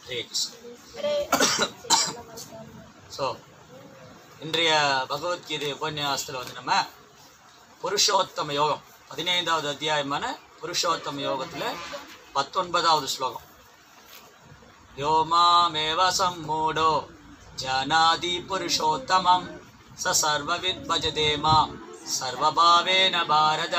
Hare Krishna so இன்றைய பகவத்கீதை உபன்யாசத்தில் வந்து நம்ம புருஷோத்தம யோகம் பதினைந்தாவது அத்தியாயமான புருஷோத்தம யோகத்தில் பத்தொன்பதாவது ஸ்லோகம் யோ மாமேவ சம்மூடோ ஜானாதி புருஷோத்தமம் ச சர்வவித் பஜதே மாம் சர்வபாவேன பாரத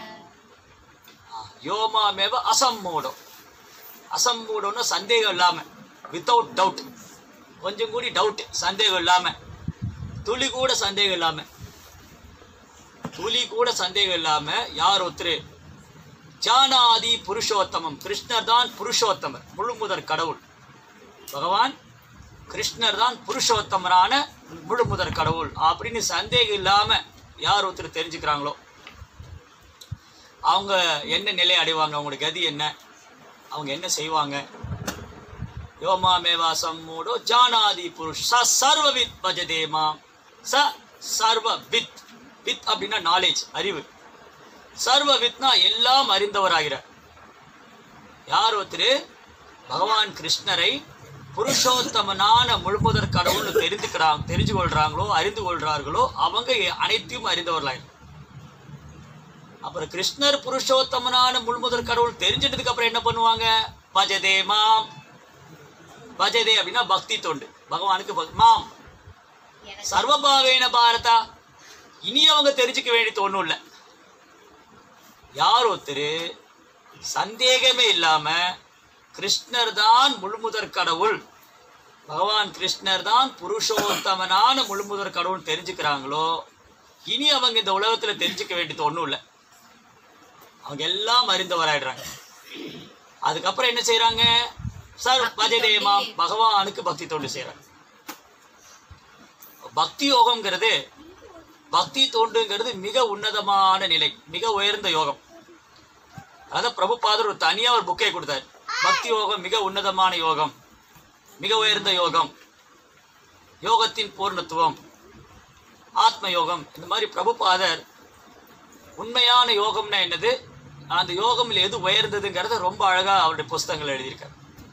யோ மாமேவ அசம்மூடோ அசம்மூடோன்னு சந்தேகம் இல்லாமல் வித்தவுட் டவுட் கொஞ்சம் கூடி டவுட் சந்தேகம் இல்லாமல் துளி கூட சந்தேகம் இல்லாமல் துளி கூட சந்தேகம் இல்லாமல் யார் ஒருத்தர் ஜானாதி புருஷோத்தமம் கிருஷ்ணர் தான் புருஷோத்தமர் முழுமுதற் கடவுள் பகவான் கிருஷ்ணர் தான் புருஷோத்தமரான முழுமுதற் கடவுள் அப்படின்னு சந்தேகம் இல்லாமல் யார் ஒருத்தர் தெரிஞ்சுக்கிறாங்களோ அவங்க என்ன நிலை அடைவாங்க அவங்களோட கதி என்ன அவங்க என்ன செய்வாங்க யோமாமேவா சம்மூடோ ஜானாதி புருஷ் ச சர்வவித் பஜதே மாம் ச சர்வ வித் வித் அப்படின்னா நாலேஜ் அறிவு சர்வ வித்னா எல்லாம் அறிந்தவராகிறார் யார் ஒருத்தர் பகவான் கிருஷ்ணரை புருஷோத்தமனான முழுமுதற் கடவுள்னு தெரிந்துக்கிறாங்க தெரிஞ்சு கொள்றாங்களோ அறிந்து கொள்றார்களோ அவங்க அனைத்தையும் அறிந்தவர்களாயிரும் அப்புறம் கிருஷ்ணர் புருஷோத்தமனான முழுமுதற் கடவுள் தெரிஞ்சிட்டதுக்கு அப்புறம் என்ன பண்ணுவாங்க பஜதே மாம் பஜதே அப்படின்னா பக்தி தொண்டு பகவானுக்கு பக்- மாம் சர்வபாவேன பாரதா இனி அவங்க தெரிஞ்சுக்க வேண்டியது ஒன்றும் இல்லை யார் ஒருத்தர் சந்தேகமே இல்லாம கிருஷ்ணர் தான் முழுமுதற் கடவுள் பகவான் கிருஷ்ணர் தான் புருஷோத்தமனான முழுமுதற் கடவுள் தெரிஞ்சுக்கிறாங்களோ இனி அவங்க இந்த உலகத்துல தெரிஞ்சுக்க வேண்டியது ஒன்றும் இல்லை அவங்க எல்லாம் அறிந்தவராயிடுறாங்க அதுக்கப்புறம் என்ன செய்றாங்க சார் பஜதேமாம் பகவானுக்கு பக்தி தொண்டு செய்றாங்க பக்தி யோகம்ங்கிறது பக்தி தொண்டுங்கிறது மிக உன்னதமான நிலை மிக உயர்ந்த யோகம் அதான் பிரபுபாதர் ஒரு தனியா ஒரு புக்கை கொடுத்தார் பக்தி யோகம் மிக உன்னதமான யோகம் மிக உயர்ந்த யோகம் யோகத்தின் பூர்ணத்துவம் ஆத்ம யோகம் இந்த மாதிரி பிரபுபாதர் உண்மையான யோகம்னா என்னது அந்த யோகம்ல எது உயர்ந்ததுங்கிறத ரொம்ப அழகா அவருடைய புஸ்தகங்கள் எழுதியிருக்கார்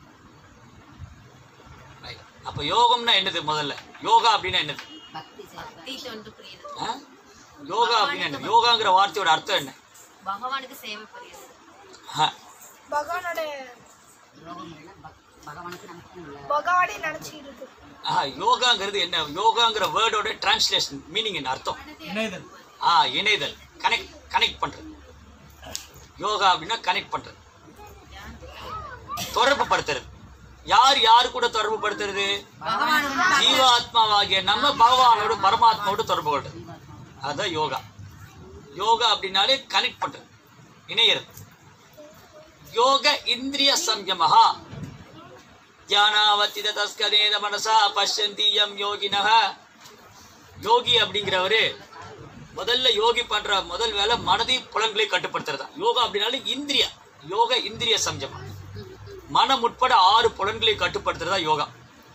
Right. அப்ப யோகம்னா என்னது முதல்ல யோகா அப்படின்னா என்னது பக்தி தொண்டு புரியுது ஆ? யோகா அப்படின்னா என்ன யோகாங்கிற வார்த்தையோட அர்த்தம் என்ன பகவானுக்கு சேவை புரியுது ஆ, பகவானோட பகவானுக்கு நமக்கு பகவானே நினைச்சிட்டு இருக்கு ஆ, யோகாங்கிறது என்ன யோகாங்கிற வேர்டோட டிரான்ஸ்லேஷன் மீனிங் என்ன அர்த்தம் இணைதல் ஆ இணைதல் கனெக்ட் கனெக்ட் பண்றது யோகா அப்படின்னா கனெக்ட் பண்றது தொடர்பு படுத்துறது யார் யாரு கூட தொடர்பு படுத்துறது ஜீவாத்மாவாகிய நம்ம பகவானோடு பரமாத்மாவோடு தொடர்பு கொள்றது அதுதான் யோகா யோகா அப்படின்னாலே கனெக்ட் பண்றது இணையிறது யோக இந்திரிய சம்யமஹா தியானாவத்தித தஸ்கரேத மனசா பஷ்யந்தியம் யோகினஹ யோகி அப்படிங்கிறவரு முதல்ல யோகி பண்ற முதல் வேலை மனதை புலன்களை கட்டுப்படுத்துறதா யோகா அப்படின்னாலே இந்திரிய யோக இந்திரிய சம்யமா மனம் உட்பட ஆறு புலன்களை கட்டுப்படுத்துறதா யோகா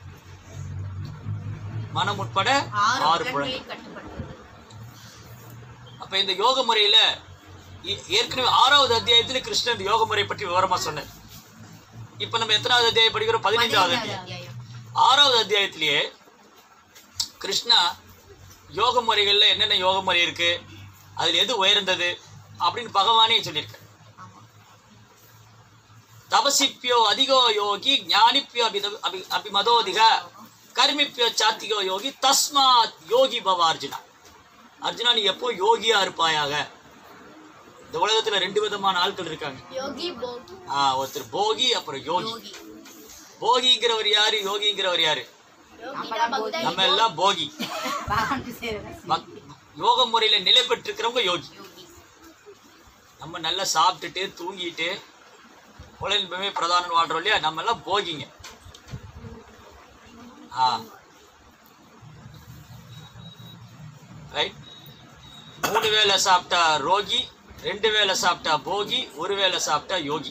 மனம் உட்பட ஆறு புலன்கள் கட்டுப்படுத்துவது அப்ப இந்த யோக முறையில ஏ- ஏற்கனவே ஆறாவது அத்தியாயத்துல கிருஷ்ணன் இந்த யோக முறை பற்றி விவரமா சொன்னார் இப்ப நம்ம எத்தனாவது அத்தியாயம் படிக்கிறோம் பதினைந்தாவது அத்தியாயம் அத்தியாயம் ஆறாவது அத்தியாயத்திலேயே கிருஷ்ணா யோக முறைகள்ல என்னென்ன யோக முறை இருக்கு அதுல எது உயர்ந்தது அப்படின்னு பகவானே சொல்லியிருக்க தபசிப்பியோ அதிகோ யோகி ஞானிப்பியோ அபித அபி அபிமதோதிக கர்மிப்பியோ சாத்திகோ யோகி தஸ்மாத் யோகி பவ அர்ஜுனா அர்ஜுனா நீ எப்போ யோகியா இருப்பாயாக இந்த உலகத்துல ரெண்டு விதமான ஆட்கள் இருக்காங்க யோகி போகி ஆ ஒருத்தர் போகி அப்புறம் யோகி யோகி போகிங்கிறவர் யாரு யோகிங்கிறவர் யாரு யோகினா பக்தா நம்ம எல்லாம் போகி பகவானுக்கு சேவை பக்- யோக முறையில நிலை பெற்றிருக்கிறவங்க யோகி யோகி நம்ம நல்லா சாப்பிட்டுட்டு தூங்கிட்டு உலகமே பிரதானம் வாழ்றோம் இல்லையா நம்ம எல்லாம் போகிங்க ஆ ரைட் மூணு வேளை சாப்பிட்டா ரோகி ரெண்டு வேளை சாப்பிட்டா போகி ஒரு வேளை சாப்பிட்டா யோகி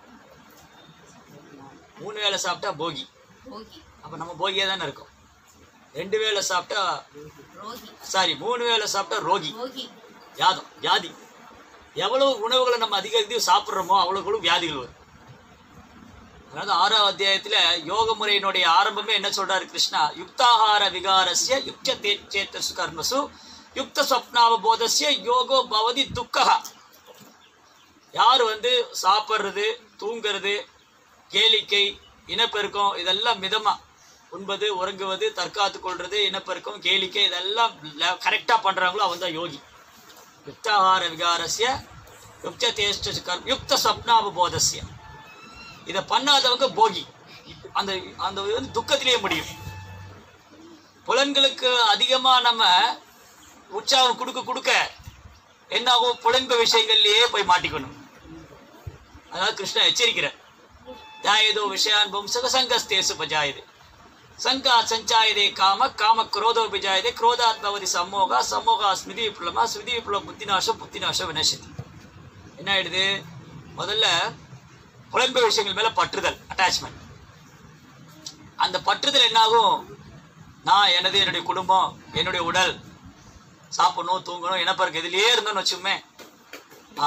மூணு வேளை சாப்பிட்டா போகி யோகி அப்ப நம்ம போகியா தானே இருக்கோம் ரெண்டு வேளை சாப்பிட்டா ரோகி சாரி மூணு வேளை சாப்பிட்டா ரோகி யோகி வியாதம் வியாதி எவ்வளவு உணவுகளை நம்ம அதிக அதிகம் சாப்பிட்றோமோ அவ்வளவுகளும் வியாதிகள் வரும் அதாவது ஆறாவது அத்தியாயத்துல யோக முறையினுடைய ஆரம்பமே என்ன சொல்றாரு கிருஷ்ணா யுக்தாகார விகாரஸ்ய யுக்த தேச்சேத்தசு கர்மசு யுக்த ஸ்வப்னாவபோதஸ்ய யோகோ பவதி துக்ககா யார் வந்து சாப்பிட்றது தூங்குறது கேளிக்கை இனப்பெருக்கம் இதெல்லாம் மிதமா உண்பது உறங்குவது தற்காத்து கொள்றது இனப்பெருக்கம் கேளிக்கை இதெல்லாம் கரெக்டாக பண்றாங்களோ அவன் தான் யோகி யுக்தாகார விகாரஸ்ய யுக்த தேஷ்ட கர்ம யுக்த ஸ்வப்னாவபோதஸ்ய இதை பண்ணாதவங்க போகி அந்த அந்த இது வந்து துக்கத்திலேயே முடியும் புலன்களுக்கு அதிகமா நம்ம உற்சாகம் கொடுக்க கொடுக்க என்ன ஆகும் புலன்ப விஷயங்கள்லயே போய் மாட்டிக்கணும் அதாவது கிருஷ்ணா எச்சரிக்கிறார் ஜாயதோ விஷயான்பம் சுகசங்கஸ்தேசு பஜாயது சங்கா சஞ்சாயதே காம காம குரோதோ விஜாயதே குரோதாத் பவதி சம்மோகா சம்மோகா ஸ்மிருதி விப்ளமா ஸ்மிருதி விப்ளவம் புத்திநாசம் புத்திநாசம் வினசதி என்ன ஆயிடுது முதல்ல புலன்ப விஷயங்கள் மேல பற்றுதல் அட்டாச்மெண்ட் அந்த பற்றுதல் என்னாகும் நான் எனது என்னுடைய குடும்பம் என்னுடைய உடல் சாப்பிடணும் தூங்கணும் இனப்பருக்கு இதுலயே இருந்தோம்னு வச்சுமே ஆ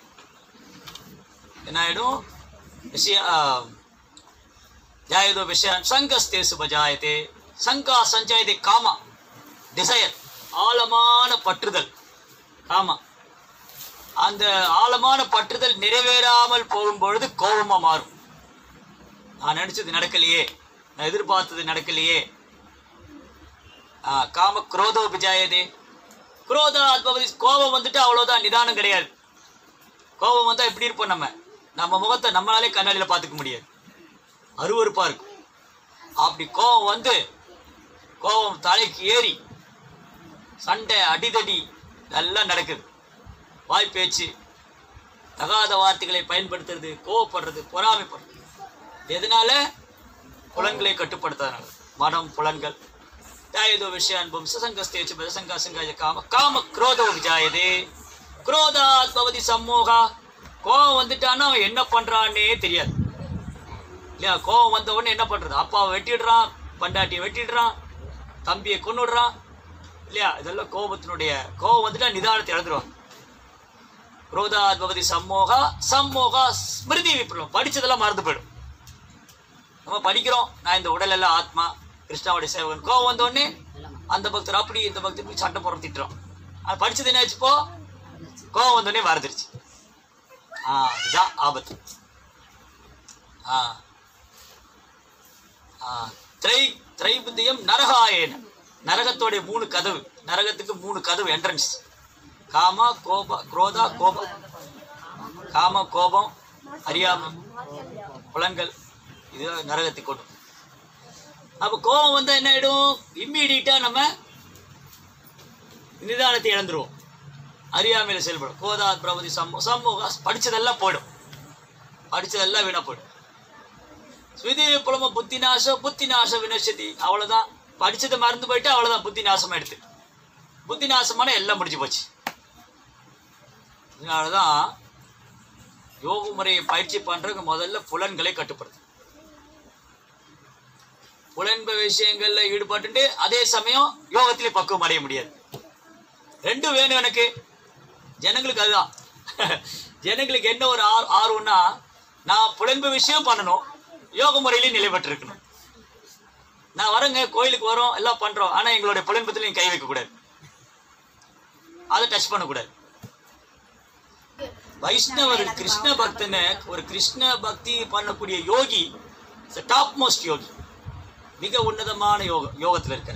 என்ன ஆயிடும் விஷய ஆ, ஜாயதோ விஷயம் சங்கஸ்தேசு பஜாயத்தே சங்கா சஞ்சாயதே காமா டிசையர் ஆழமான பற்றுதல் காமா அந்த ஆழமான பற்றுதல் நிறைவேறாமல் போகும் பொழுது கோபமா மாறும் நான் நினைச்சது நடக்கலையே நான் எதிர்பார்த்தது நடக்கலையே ஆ, காம குரோதோ பிஜாயதே குரோதா அத்பவதி கோபம் வந்துட்டு அவ்வளவுதான் நிதானம் கிடையாது கோபம் வந்தா எப்படி இருப்போம் நம்ம நம்ம முகத்தை நம்மளாலே கண்ணாடியில பார்த்துக்க முடியாது அருவருப்பா இருக்கும் அப்படி கோபம் வந்து கோபம் தலைக்கு ஏறி சண்டை அடிதடி எல்லாம் நடக்குது வாய் பேச்சு தகாத வார்த்தைகளை பயன்படுத்துறது கோவப்படுறது பொறாமைப்படுறது எதனால புலன்களை கட்டுப்படுத்தாதனால மனம் புலன்கள் ஜாயதோ விஷய அன்பம் சசங்கஸ்தேச்சு பதசங்கா சங்காய காம காம குரோதோ விஜாயதே குரோதாத் பவதி சம்மோகா கோவம் வந்துட்டான்னா அவன் என்ன பண்றான்னே தெரியாது இல்லையா கோவம் வந்த உடனே என்ன பண்றது அப்பாவை வெட்டிடுறான் பண்டாட்டியை வெட்டிடுறான் தம்பியை கொன்னுடுறான் இல்லையா இதெல்லாம் கோபத்தினுடைய கோவம் வந்துட்டா நிதானத்தை இழந்துருவான் குரோதாத் பவதி சம்மோகா சம்மோகா ஸ்மிருதி விப்ரம் படிச்சதெல்லாம் மறந்து போயிடும் நம்ம படிக்கிறோம் நான் இந்த உடல் எல்லாம் ஆத்மா கிருஷ்ணாவுடைய சேவகன் கோவம் வந்த உடனே அந்த பக்தர் அப்படி இந்த பக்தர் இப்படி சண்டை போடுற திட்டுறோம் அது படிச்சது என்ன ஆச்சு இப்போ கோவம் வந்த உடனே மறந்துருச்சு ஆ இதுதான் ஆபத்து ஆ ஆ திரை திரைபுத்தியம் நரகாயேன நரகத்தோடைய மூணு கதவு நரகத்துக்கு மூணு கதவு என்ட்ரன்ஸ் காமா கோப குரோதா கோபம் காம கோபம் அறியாமை புலன்கள் இது நரகத்தை கொண்டு அப்ப கோபம் வந்தா என்ன ஆயிடும் இம்மீடியட்டா நம்ம நிதானத்தை இழந்துருவோம் அறியாமையில செயல்படும் கோதா பிரபதி சம்மு சமூக படிச்சதெல்லாம் போயிடும் படிச்சதெல்லாம் வீணா போயிடும் ஸ்மிருதி புலம புத்தி நாசம் புத்தி நாசம் வினசதி அவ்வளவுதான் படிச்சதை மறந்து போயிட்டு அவ்வளவுதான் புத்தி நாசம் எடுத்து புத்தி நாசமான எல்லாம் முடிஞ்சு போச்சு இதனாலதான் யோக முறையை பயிற்சி பண்றதுக்கு முதல்ல புலன்களை கட்டுப்படுத்து புலன்ப விஷயங்கள்ல ஈடுபட்டு அதே சமயம் யோகத்திலே பக்குவம் அடைய முடியாது ரெண்டும் வேணும் எனக்கு ஜனங்களுக்கு அதுதான் ஜனங்களுக்கு என்ன ஒரு ஆர் ஆர்வம்னா நான் புலன்பு விஷயம் பண்ணணும் யோக முறையிலையும் நிலை பெற்றிருக்கணும் நான் வரேங்க கோயிலுக்கு வரோம் எல்லாம் பண்றோம் ஆனா எங்களுடைய புலன்பத்துல நீங்க கை வைக்க கூடாது அதை டச் பண்ணக்கூடாது வைஷ்ணவர் கிருஷ்ண பக்தனை ஒரு கிருஷ்ண பக்தி பண்ணக்கூடிய யோகி டாப் மோஸ்ட் யோகி மிக உன்னதமான யோக யோகத்துல இருக்கார்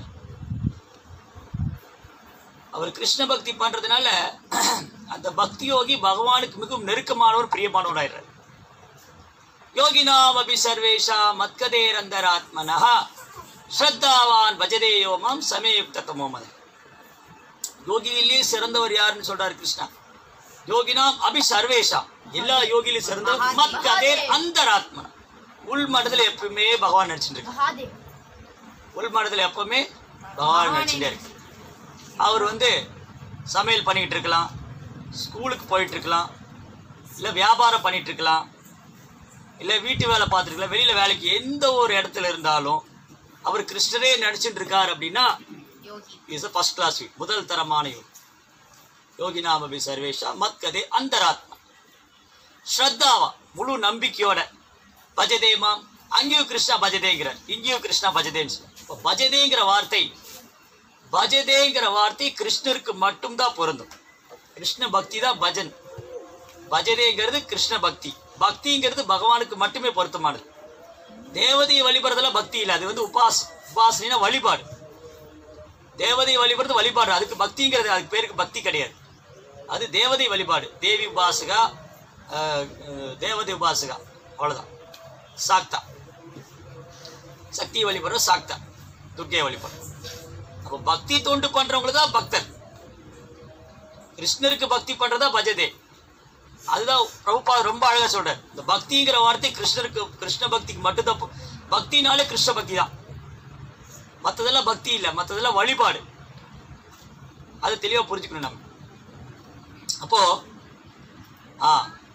அவர் கிருஷ்ண பக்தி பண்றதுனால அந்த பக்தி யோகி பகவானுக்கு மிகவும் நெருக்கமானவர் பிரியமானவர் ஆயிடுறார் யோகினாம் அபி சர்வேஷா மத்கதேரந்தராத்மனஹ ஸ்ரத்தாவான் பஜதே யோமம் சமயுக்த தமோமதன் யோகியிலே சிறந்தவர் யாருன்னு சொல்றாரு கிருஷ்ணா யோகினாம் அபி சர்வேஷா எல்லா யோகியிலும் சிறந்தவர் மத்கதேர் அந்தராத்மன உள் மனதுல எப்பவுமே பகவான் நடிச்சுட்டு இருக்கு மகாதேவ் உள் மனதுல எப்பவுமே பகவான் நடிச்சுட்டே இருக்கு அவர் வந்து சமையல் பண்ணிட்டு இருக்கலாம் ஸ்கூலுக்கு போயிட்டு இருக்கலாம் இல்லை வியாபாரம் பண்ணிட்டு இருக்கலாம் இல்லை வீட்டு வேலை பார்த்துருக்கலாம் வெளியில வேலைக்கு எந்த ஒரு இடத்துல இருந்தாலும் அவர் கிருஷ்ணரே நடிச்சுட்டு இருக்கார் அப்படின்னா யோகி இஸ் ஃபர்ஸ்ட் கிளாஸ் முதல் தரமான யோகி யோகி நாமபி சர்வேஷா மத்கதே அந்தராத்மா ஸ்ரத்தாவா முழு நம்பிக்கையோட பஜதே மாம் அங்கேயும் கிருஷ்ணா பஜதேங்கிறார் இங்கேயும் கிருஷ்ணா பஜதேன்னு சொல்றார். இப்போ பஜதேங்கிற வார்த்தை பஜதேங்கிற வார்த்தை கிருஷ்ணருக்கு மட்டும்தான் பொருந்தும் கிருஷ்ண பக்தி தான் பஜன் பஜதேங்கிறது கிருஷ்ண பக்தி பக்திங்கிறது பகவானுக்கு மட்டுமே பொருத்தமானது தேவதையை வழிபடுறதுல பக்தி இல்லை அது வந்து உபாஸ் உபாசனா வழிபாடு தேவதையை வழிபடுறது வழிபாடு அதுக்கு பக்திங்கிறது அதுக்கு பேருக்கு பக்தி கிடையாது அது தேவதை வழிபாடு தேவி உபாசகா அஹ், அஹ், தேவதை உபாசகா அவ்வளவுதான் சாக்தா சக்தி வழிபடுற சாக்தா துர்க்கையை வழிபடுற அப்போ பக்தி தொண்டு பண்றவங்களுக்கு தான் பக்தர் கிருஷ்ணருக்கு பக்தி பண்றதா பஜதே அதுதான் பிரபுபா ரொம்ப அழகா சொல்றார் இந்த பக்திங்கிற வார்த்தை கிருஷ்ணருக்கு கிருஷ்ண பக்திக்கு மட்டும்தான் பொ- பக்தினாலே கிருஷ்ண பக்தி தான் மற்றதெல்லாம் பக்தி இல்லை மற்றதெல்லாம் வழிபாடு அது தெளிவா புரிஞ்சுக்கணும் நம்ம அப்போ ஆ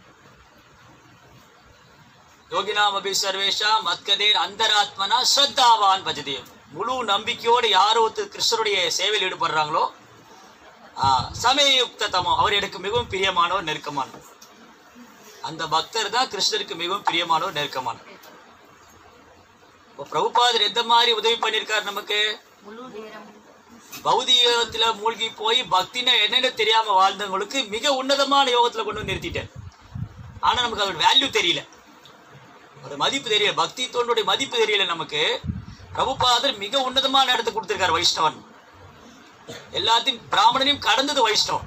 யோகினாம் அபி சர்வேஷா மத்கதேர் அந்தராத்மனா ஸ்ரத்தாவான் பஜதே முழு நம்பிக்கையோடு யார் ஒருத்தர் கிருஷ்ணருடைய சேவையில் ஈடுபடுறாங்களோ ஆ, சமயயுக்தமோ அவர் எனக்கு மிகவும் பிரியமானவர் நெருக்கமானவர் அந்த பக்தர் தான் கிருஷ்ணருக்கு மிகவும் பிரியமானவர் நெருக்கமானவர் இப்போ பிரபுபாதர் எந்த மாதிரி உதவி பண்ணியிருக்காரு நமக்கு முழு நேரம் பௌதிகத்துல மூழ்கி போய் பக்தினா என்னன்னு தெரியாம வாழ்ந்தவங்களுக்கு மிக உன்னதமான யோகத்துல கொண்டு வந்து நிறுத்திட்டார் ஆனா நமக்கு அதோட வேல்யூ தெரியல அதோட மதிப்பு தெரியல பக்தி தோனுடைய மதிப்பு தெரியல நமக்கு பிரபுபாதர் மிக உன்னதமான இடத்தை கொடுத்திருக்காரு வைஷ்ணவன் எல்லாத்தையும் பிராமணனையும் கடந்தது வைஷ்ணவன்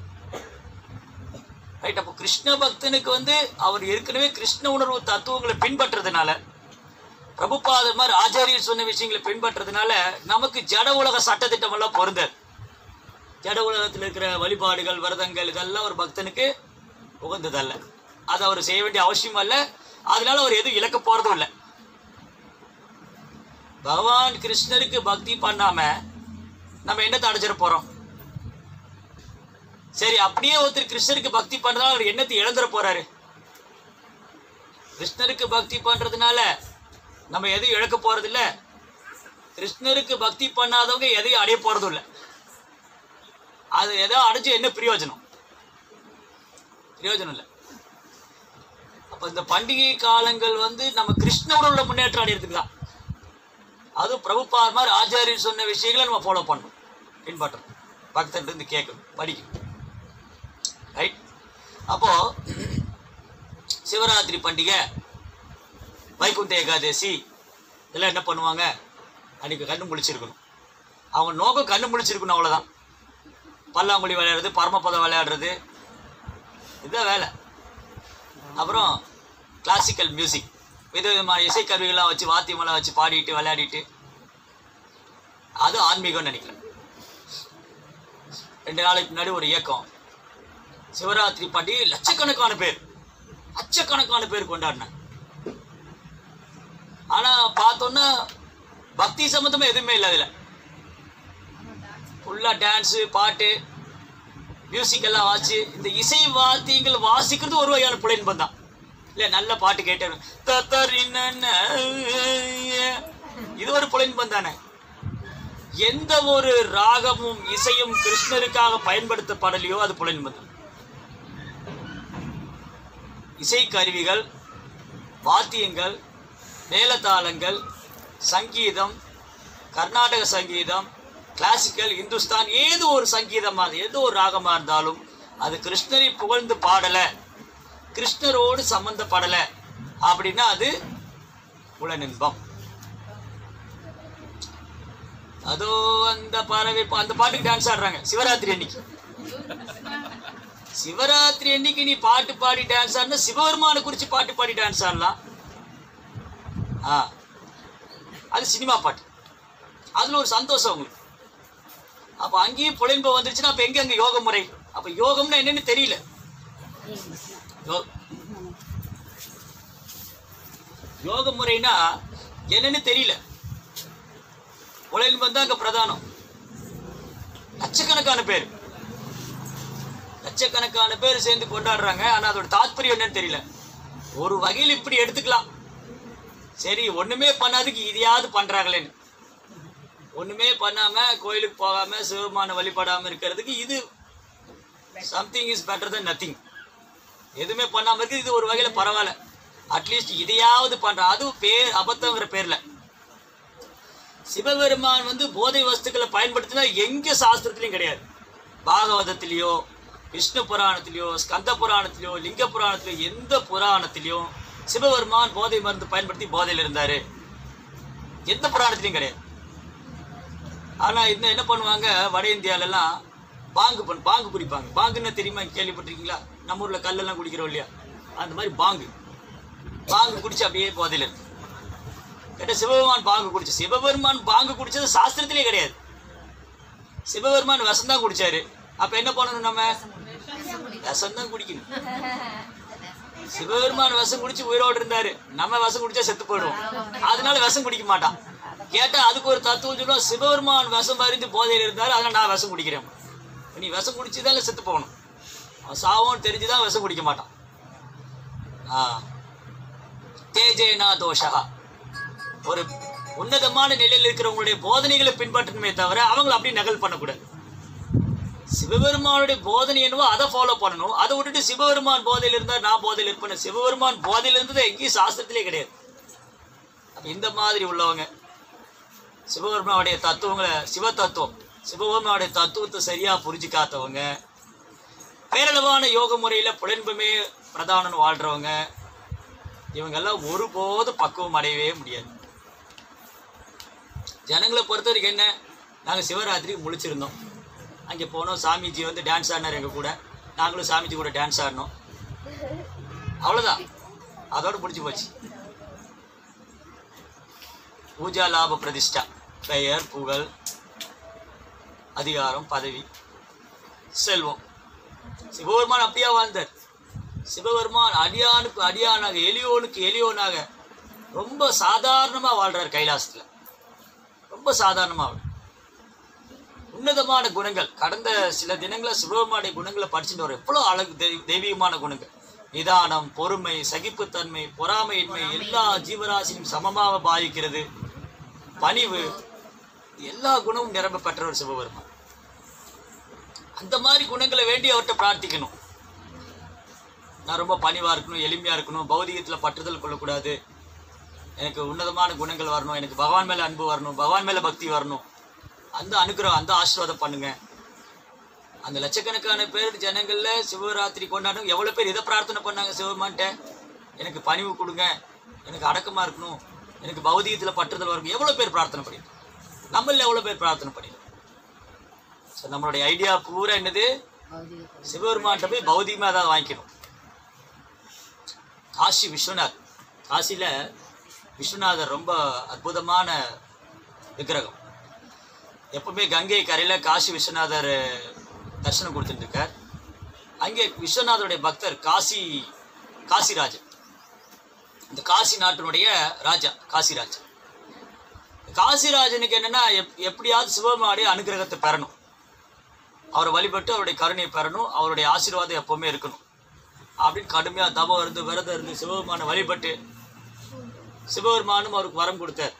ரைட் அப்போ கிருஷ்ண பக்தனுக்கு வந்து அவர் ஏற்கனவே கிருஷ்ண உணர்வு தத்துவங்களை பின்பற்றதுனால பிரபுபாதர் மாதிரி ஆச்சாரியர் சொன்ன விஷயங்களை பின்பற்றதுனால நமக்கு ஜட உலக சட்டத்திட்டம் எல்லாம் பொருந்தாது ஜட உலகத்தில் இருக்கிற வழிபாடுகள் விரதங்கள் இதெல்லாம் ஒரு பக்தனுக்கு உகந்ததல்ல அதை அவர் செய்ய வேண்டிய அவசியம் அல்ல அதனால அவர் எதுவும் இழக்க போறதும் இல்லை பகவான் கிருஷ்ணருக்கு பக்தி பண்ணாம நம்ம என்னத்தை அடைச்சிட போறோம் சரி அப்படியே ஒருத்தர் கிருஷ்ணருக்கு பக்தி பண்றதால அவர் என்னத்தை இழந்துட போறாரு கிருஷ்ணருக்கு பக்தி பண்றதுனால நம்ம எதையும் இழக்க போறது இல்ல கிருஷ்ணருக்கு பக்தி பண்ணாதவங்க எதையும் அடைய போறதும் இல்ல அது எதோ அடைஞ்சு என்ன பிரயோஜனம் பிரயோஜனம் இல்லை அப்ப இந்த பண்டிகை காலங்கள் வந்து நம்ம கிருஷ்ணோட உள்ள முன்னேற்றம் அடையிறதுக்கு தான் அதுவும் பிரபுபார் மாதிரி ஆச்சாரியர் சொன்ன விஷயங்களை நம்ம ஃபாலோ பண்ணணும் பின்பற்றணும் பக்தர்கிட்ட இருந்து கேட்கணும் படிக்கணும் ரைட் அப்போ சிவராத்திரி பண்டிகை வைகுண்ட ஏகாதசி இதெல்லாம் என்ன பண்ணுவாங்க அன்னைக்கு கண்ணு முழிச்சிருக்கணும் அவங்க நோக்கம் கண்ணு முழிச்சிருக்கணும் அவ்வளோதான் பல்லாங்குழி விளையாடுறது பரமபதம் விளையாடுறது இதுதான் வேலை அப்புறம் கிளாசிக்கல் மியூசிக் விதவிதமான இசைக்கருவிகள்லாம் வச்சு வாத்தியமெல்லாம் வச்சு பாடிட்டு விளையாடிட்டு அது ஆன்மீகம்னு நினைக்கிறேன் ரெண்டு நாளைக்கு முன்னாடி ஒரு இயக்கம் சிவராத்திரி பண்டிகை லட்சக்கணக்கான பேர் லட்சக்கணக்கான பேர் கொண்டாடினாங்க ஆனா பார்த்தோன்னா பக்தி சம்மந்தமா எதுவுமே இல்லை அதுல ஃபுல்லா டான்ஸு பாட்டு மியூசிக் எல்லாம் வாசி இந்த இசை வாத்தியங்கள் வாசிக்கிறது ஒரு வகையான புலன்பம் தான் இல்ல நல்ல பாட்டு கேட்டு தத்தரின்ன இது ஒரு புலன்பம் தானே எந்த ஒரு ராகமும் இசையும் கிருஷ்ணருக்காக பயன்படுத்தப்படலையோ அது புலன்பம் தான் இசைக்கருவிகள் வாத்தியங்கள் மேளதாளங்கள் சங்கீதம் கர்நாடக சங்கீதம் கிளாசிக்கல் இந்துஸ்தான் ஏதோ ஒரு சங்கீதமாக ஏதோ ஒரு ராகமாக இருந்தாலும் அது கிருஷ்ணரை புகழ்ந்து பாடலை கிருஷ்ணரோடு சம்பந்தப்படலை அப்படின்னா அது புலனின்பம் அதோ அந்த பறவை பா- அந்த பாட்டுக்கு டான்ஸ் ஆடுறாங்க சிவராத்திரி அன்னைக்கு சிவராத்திரி அன்னைக்கு நீ பாட்டு பாடி டான்ஸ் ஆடினா சிவபெருமானை குறிச்சு பாட்டு பாடி டான்ஸ் ஆடலாம் ஆ அது சினிமா பாட்டு அதுல ஒரு சந்தோஷம் உங்களுக்கு அப்ப அங்கேயும் புலன்பம் வந்துருச்சுன்னா அப்ப எங்க அங்க யோக முறை அப்ப யோகம்னா என்னன்னு தெரியல யோ- யோக முறைனா என்னன்னு தெரியல புலன்பம் தான் அங்க பிரதானம் லட்சக்கணக்கான பேர் லட்சக்கணக்கான பேர் சேர்ந்து கொண்டாடுறாங்க ஆனா அதோட தாத்பரியம் என்னன்னு தெரியல ஒரு வகையில் இப்படி எடுத்துக்கலாம் சரி ஒண்ணுமே பண்ணாதுக்கு இதையாவது பண்றாங்களேன்னு ஒண்ணுமே பண்ணாம கோயிலுக்கு போகாம சிவபெருமான வழிபடாம இருக்கிறதுக்கு இது something is better than nothing எதுவுமே பண்ணாம இருக்கு இது ஒரு வகையில பரவாயில்ல அட்லீஸ்ட் இதையாவது பண்றான் அதுவும் பேர் அபத்தங்கிற பேர்ல சிவபெருமான் வந்து போதை வஸ்துக்களை பயன்படுத்தினா எங்க சாஸ்திரத்திலையும் கிடையாது பாகவதத்திலேயோ விஷ்ணு புராணத்திலேயோ ஸ்கந்த புராணத்திலேயோ லிங்க புராணத்திலேயோ எந்த புராணத்திலையும் சிவபெருமான் போதை மருந்து பயன்படுத்தி போதையில் இருந்தாரு எந்த புராணத்திலையும் கிடையாது ஆனா இன்னும் என்ன பண்ணுவாங்க வட இந்தியாலெல்லாம் பாங்கு பண்ண பாங்கு குடிப்பாங்க பாங்குன்னு தெரியுமா கேள்விப்பட்டிருக்கீங்களா நம்ம ஊர்ல கல்லெல்லாம் குடிக்கிறோம் இல்லையா அந்த மாதிரி பாங்கு பாங்கு குடிச்சு அப்படியே போதையில் இருக்கு கேட்ட சிவபெருமான் பாங்கு குடிச்சு சிவபெருமான் பாங்கு குடிச்சது சாஸ்திரத்திலே கிடையாது சிவபெருமான் விஷம் தான் குடிச்சாரு அப்ப என்ன பண்ணணும் நம்ம விஷம் தான் குடிக்கணும் சிவபெருமான் விஷம் குடிச்சு உயிரோடு இருந்தாரு நம்ம விஷம் குடிச்சா செத்து போயிடுவோம் அதனால விஷம் குடிக்க மாட்டான் கேட்டா அதுக்கு ஒரு தத்துவம் சொல்லுவோம் சிவபெருமான் விஷம் மருந்து போதையில் இருந்தாரு அதனால நான் விஷம் குடிக்கிறேன் நீ விஷம் குடிச்சுதான் செத்து போகணும் அவன் சாவோன்னு தெரிஞ்சுதான் விஷம் குடிக்க மாட்டான் ஆ தேஜேனா தோஷா ஒரு உன்னதமான நிலையில் இருக்கிறவங்களுடைய போதனைகளை பின்பற்றணுமே தவிர அவங்கள அப்படி நகல் பண்ணக்கூடாது சிவபெருமானுடைய போதனை என்னவோ அதை ஃபாலோ பண்ணணும் அதை விட்டுட்டு சிவபெருமான் போதையில் இருந்தால் நான் போதையில் இருப்பேன் சிவபெருமான் போதையில் இருந்தது எங்கேயும் சாஸ்திரத்திலே கிடையாது அப்ப இந்த மாதிரி உள்ளவங்க சிவபெருமானுடைய தத்துவங்களை சிவ தத்துவம் சிவபெருமானுடைய தத்துவத்தை சரியா புரிஞ்சுக்காதவங்க பேரளவான யோக முறையில புலன்புமே பிரதானம்னு வாழ்றவங்க இவங்கெல்லாம் ஒருபோதும் பக்குவம் அடையவே முடியாது ஜனங்களை பொறுத்த வரைக்கும் என்ன நாங்கள் சிவராத்திரிக்கு முழிச்சிருந்தோம் அங்கே போனோம் சாமிஜி வந்து டான்ஸ் ஆடினார் எங்கள் கூட நாங்களும் சாமிஜி கூட டான்ஸ் ஆடினோம் அவ்வளோதான் அதோட முடிஞ்சு போச்சு பூஜா லாப பிரதிஷ்டா பெயர் புகழ் அதிகாரம் பதவி செல்வம் சிவபெருமான் அப்படியா வாழ்ந்தார் சிவபெருமான் அடியானுக்கு அடியானாக எளியோனுக்கு எளியோனாக ரொம்ப சாதாரணமாக வாழ்றார் கைலாசத்தில் ரொம்ப சாதாரணமாக உன்னதமான குணங்கள் கடந்த சில தினங்களா சிவபெருமானுடைய குணங்களை படிச்சுட்டு வரோம் எவ்வளோ அழகு தெய்- தெய்வீகமான குணங்கள் நிதானம் பொறுமை சகிப்புத்தன்மை பொறாமையின்மை எல்லா ஜீவராசியும் சமமாக பாதிக்கிறது பணிவு எல்லா குணமும் நிரம்ப பெற்றவர் சிவபெருமான் அந்த மாதிரி குணங்களை வேண்டி அவர்கிட்ட பிரார்த்திக்கணும் நான் ரொம்ப பணிவா இருக்கணும் எளிமையா இருக்கணும் பௌதிகத்துல பற்றுதல் கொள்ளக்கூடாது எனக்கு உன்னதமான குணங்கள் வரணும் எனக்கு பகவான் மேல அன்பு வரணும் பகவான் மேல பக்தி வரணும் அந்த அனுக்கிரகம் அந்த ஆசீர்வாதம் பண்ணுங்க அந்த லட்சக்கணக்கான பேர் ஜனங்கள்ல சிவராத்திரி கொண்டாடும் எவ்வளவு பேர் இதை பிரார்த்தனை பண்ணாங்க சிவபெருமான்ட்ட எனக்கு பணிவு கொடுங்க எனக்கு அடக்கமா இருக்கணும் எனக்கு பௌதிகத்துல பற்றுதல் வரணும் எவ்வளவு பேர் பிரார்த்தனை பண்ணிருக்கோம் நம்மள எவ்வளவு பேர் பிரார்த்தனை பண்ணிருக்கோம் ஸோ நம்மளுடைய ஐடியா பூரா என்னது சிவபெருமான்கிட்ட போய் பௌதிகமாக ஏதாவது வாங்கிக்கணும் காசி விஸ்வநாத் காசியில் விஸ்வநாதர் ரொம்ப அற்புதமான விக்கிரகம் எப்பவுமே கங்கை கரையில் காசி விஸ்வநாதர் தரிசனம் கொடுத்துட்டு இருக்கார் அங்கே விஸ்வநாதருடைய பக்தர் காசி காசிராஜன் இந்த காசி நாட்டினுடைய ராஜா காசிராஜ் காசிராஜனுக்கு என்னன்னா எப் எப்படியாவது சிவபெருமானுடைய அனுகிரகத்தை பெறணும் அவரை வழிபட்டு அவருடைய கருணையை பெறணும் அவருடைய ஆசீர்வாதம் எப்பவுமே இருக்கணும் அப்படின்னு கடுமையா தவம் இருந்து விரதம் இருந்து சிவபெருமானை வழிபட்டு சிவபெருமானும் அவருக்கு வரம் கொடுத்தார்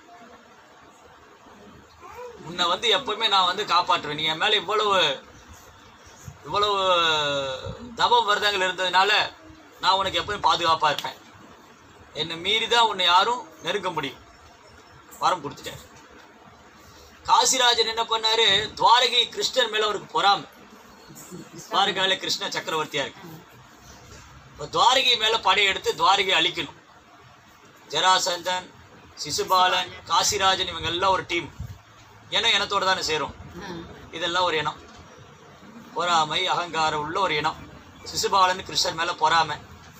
உன்னை வந்து எப்பவுமே நான் வந்து காப்பாற்றுவேன் நீ என் மேல இவ்வளவு இவ்வளவு தவம் விரதங்கள் இருந்ததுனால நான் உனக்கு எப்பவும் பாதுகாப்பா இருப்பேன் என்னை மீறி தான் உன்னை யாரும் நெருங்க முடியும் வரம் கொடுத்துட்டார் காசிராஜன் என்ன பண்ணாரு துவாரகை கிருஷ்ணர் மேல அவருக்கு பொறாமை துவாரகால கிருஷ்ண சக்கரவர்த்தியா இருக்கு இப்போ துவாரகை மேல படையெடுத்து துவாரகை அழிக்கணும் ஜராசந்தன் சிசுபாலன் காசிராஜன் இவங்க எல்லாம் ஒரு டீம் ஏன்னா இனத்தோட தானே சேரும் இதெல்லாம் ஒரு இனம் பொறாமை அகங்காரம் உள்ள ஒரு இனம் சிசுபாலன் கிருஷ்ணர் மேல பொறாமை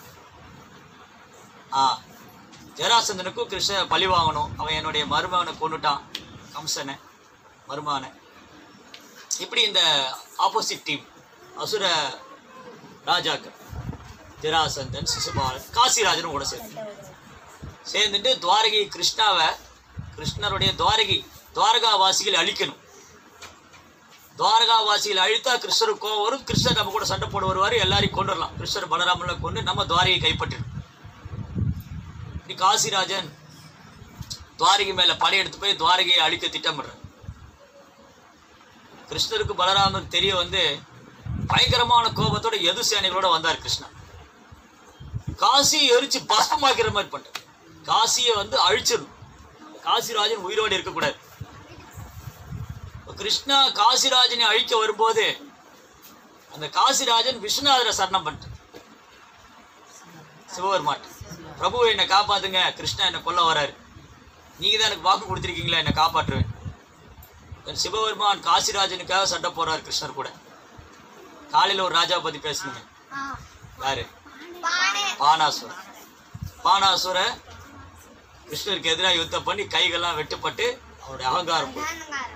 ஆ ஜராசந்தனுக்கும் கிருஷ்ண பழி வாங்கணும் அவன் என்னுடைய மருமகனை கொண்டுட்டான் கம்சனை மருமகனை இப்படி இந்த ஆப்போசிட் டீம் அசுர ராஜாக்கள் ஜராசந்தன் சிசுபாலன் காசிராஜனும் கூட சேர்ந்து சேர்ந்துட்டு துவாரகை கிருஷ்ணாவை கிருஷ்ணருடைய துவாரகை துவாரகாவாசிகளை அழிக்கணும் துவாரகாவாசிகளை அழித்தா கிருஷ்ணருக்கு கோவம் வரும் கிருஷ்ணர் நம்ம கூட சண்டை போட வருவார் எல்லாரையும் கொண்டுடலாம் கிருஷ்ணர் பலராமனை கொண்டு நம்ம துவாரகை கைப்பற்றிடும் இப்படி காசிராஜன் துவாரகை மேல படையெடுத்து போய் துவாரகையை அழிக்க திட்டமிடுறார் கிருஷ்ணருக்கு பலராமருக்கு தெரிய வந்து பயங்கரமான கோபத்தோட எது சேனைகளோட வந்தார் கிருஷ்ணன் காசியை எரிச்சு பஸ்பமாக்கிற மாதிரி பண்ணிட்டார் காசியை வந்து அழிச்சிடணும் காசிராஜன் உயிரோடு இருக்கக்கூடாது இப்ப கிருஷ்ணா காசிராஜனை அழிக்க வரும்போது அந்த காசிராஜன் விஸ்வநாதரை சரணம் பண்ணிட்டான் சிவபெருமான் பிரபு என்னை காப்பாத்துங்க கிருஷ்ணா என்னை கொல்ல வராரு நீங்க தான் எனக்கு வாக்கு கொடுத்துருக்கீங்களா என்னை காப்பாற்றுவேன் என் சிவபெருமான் காசிராஜனுக்காக சண்டை போறாரு கிருஷ்ணர் கூட காலையில ஒரு ராஜாவை பத்தி பேசணுமே யாரு பானாசுரன் பானாசுர கிருஷ்ணருக்கு எதிராக யுத்தம் பண்ணி கைகள்லாம் வெட்டுப்பட்டு அவருடைய அகங்காரம் போய்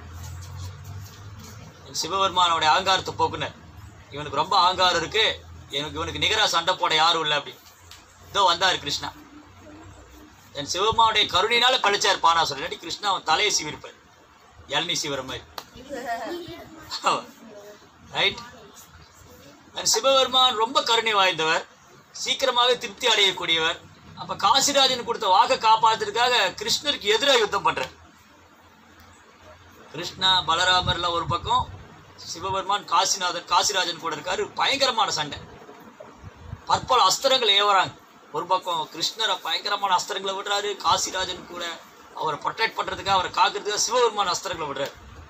சிவபெருமான் அவருடைய அகங்காரத்தை போக்குனர் இவனுக்கு ரொம்ப அகங்காரம் இருக்கு எனக்கு இவனுக்கு நிகரா சண்டை போட யாரும் இல்லை அப்படி இதோ வந்தார் கிருஷ்ணா என் சிவபெருமானுடைய கருணையினால பழிச்சார் பானாசுரன் இல்லாட்டி கிருஷ்ணா அவன் தலையை சீவிருப்பார் இளநீ சீவர மாதிரி ரைட் என் சிவபெருமான் ரொம்ப கருணை வாய்ந்தவர் சீக்கிரமாகவே திருப்தி அடையக்கூடியவர் அப்ப காசிராஜன் கொடுத்த வாக்கை காப்பாத்துறதுக்காக கிருஷ்ணருக்கு எதிராக யுத்தம் பண்றார் கிருஷ்ணா பலராமர்லாம் ஒரு பக்கம் சிவபெருமான் காசிநாதன் காசிராஜன் கூட இருக்காரு பயங்கரமான சண்டை பற்பல அஸ்திரங்கள் ஏவறாங்க ஒரு பக்கம் கிருஷ்ணரை பயங்கரமான அஸ்திரங்களை விடுறாரு காசிராஜன் கூட அவரை ப்ரொடெக்ட் பண்றதுக்காக அவரை காக்கிறதுக்காக சிவபெருமான அஸ்திரங்களை விடுறாரு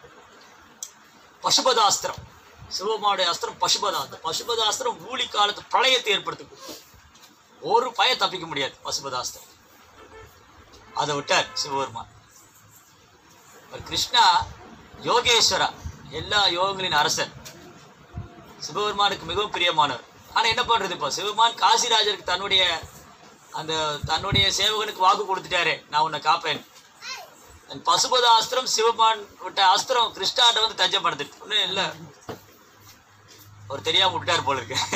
பசுபத அஸ்திரம் சிவபெருமானுடைய அஸ்திரம் பசுபத அந்த பசுபத அஸ்திரம் ஊழி காலத்து பிரளயத்தை ஏற்படுத்தும் ஒரு பய தப்பிக்க முடியாது பசுபதாஸ்திரம் அதை விட்டார் சிவபெருமான் அவர் கிருஷ்ணா யோகேஸ்வரா எல்லா யோகங்களின் அரசர் சிவபெருமானுக்கு மிகவும் பிரியமானவர் ஆனா என்ன பண்றது இப்போ சிவபெருமான் காசிராஜருக்கு தன்னுடைய அந்த தன்னுடைய சேவகனுக்கு வாக்கு கொடுத்துட்டாரே நான் உன்னை காப்பேன் அந்த பசுபத அஸ்திரம் சிவபெருமான் விட்ட அஸ்திரம் கிருஷ்ணாட்ட வந்து தஞ்சப்படுத்துட்டு ஒன்றும் இல்லை அவர் தெரியாம விட்டார் போல இருக்கு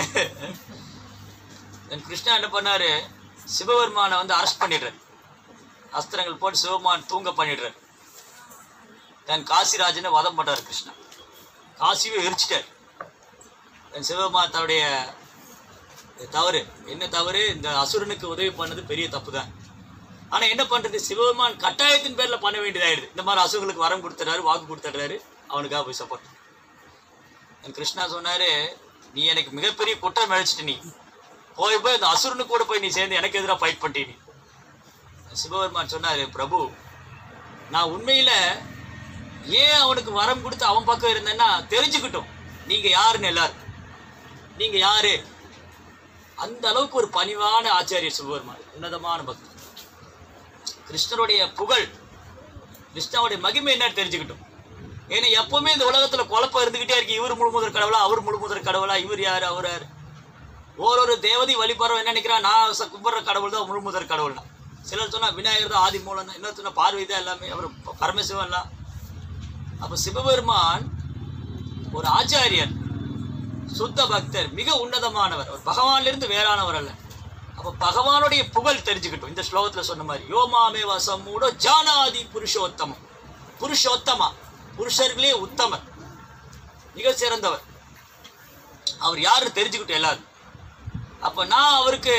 தென் கிருஷ்ணா என்ன பண்ணாரு சிவபெருமானை வந்து அரெஸ்ட் பண்ணிடுறாரு அஸ்திரங்கள் போட்டு சிவபெருமான் தூங்க பண்ணிடுறாரு தென் காசிராஜனை வதம் பண்றாரு கிருஷ்ணா காசியை எரிச்சிட்டார் தென் சிவபெருமான் தன்னுடைய தவறு என்ன தவறு இந்த அசுரனுக்கு உதவி பண்ணது பெரிய தப்பு தான் ஆனா என்ன பண்றது சிவபெருமான் கட்டாயத்தின் பேர்ல பண்ண வேண்டியதாயிடுது இந்த மாதிரி அசுரங்களுக்கு வரம் கொடுத்துறாரு வாக்கு கொடுத்துட்றாரு அவனுக்காக போய் சப்போர்ட் என் கிருஷ்ணா சொன்னாரு நீ எனக்கு மிகப்பெரிய குற்றம் அழைச்சிட்டு நீ போய் போய் இந்த அசுரனு கூட போய் நீ சேர்ந்து எனக்கு எதிராக ஃபைட் பண்ணிட்டே நீ சிவபெருமான் சொன்னாரு பிரபு நான் உண்மையில ஏன் அவனுக்கு வரம் கொடுத்து அவன் பக்கம் இருந்தேன்னா தெரிஞ்சுக்கிட்டோம் நீங்க யாருன்னு எல்லாரும் நீங்க யாரு அந்த அளவுக்கு ஒரு பணிவான ஆச்சாரியர் சிவபெருமான் உன்னதமான பக்தர் கிருஷ்ணருடைய புகழ் கிருஷ்ணாவுடைய மகிமை என்னன்னு தெரிஞ்சுக்கிட்டோம் ஏன்னா எப்பவுமே இந்த உலகத்துல குழப்பம் இருந்துகிட்டே இருக்கு இவர் முழுமுதற் கடவுளா அவர் முழுமுதற் கடவுளா இவர் யாரு அவர் யாரு ஓரொரு தேவதை வழிபடுறவன் என்ன நினைக்கிறான் நான் ச- கும்பிடுற கடவுள் தான் முழுமுதற் கடவுள்னா சிலர் சொன்னா விநாயகர் தான் ஆதி மூலம் இன்னொரு சொன்னா பார்வதி தான் எல்லாமே அவர் ப- பரமசிவன் எல்லாம் அப்ப சிவபெருமான் ஒரு ஆச்சாரியர் சுத்த பக்தர் மிக உன்னதமானவர் அவர் பகவான்ல வேறானவர் அல்ல அப்ப பகவானுடைய புகழ் தெரிஞ்சுக்கிட்டோம் இந்த ஸ்லோகத்துல சொன்ன மாதிரி யோமாமே வசமூடோ ஜானாதி புருஷோத்தமம் புருஷோத்தமா புருஷர்களே உத்தமர் மிக சிறந்தவர் அவர் யாருன்னு தெரிஞ்சுக்கிட்டோம் எல்லாரும் அப்ப நான் அவருக்கு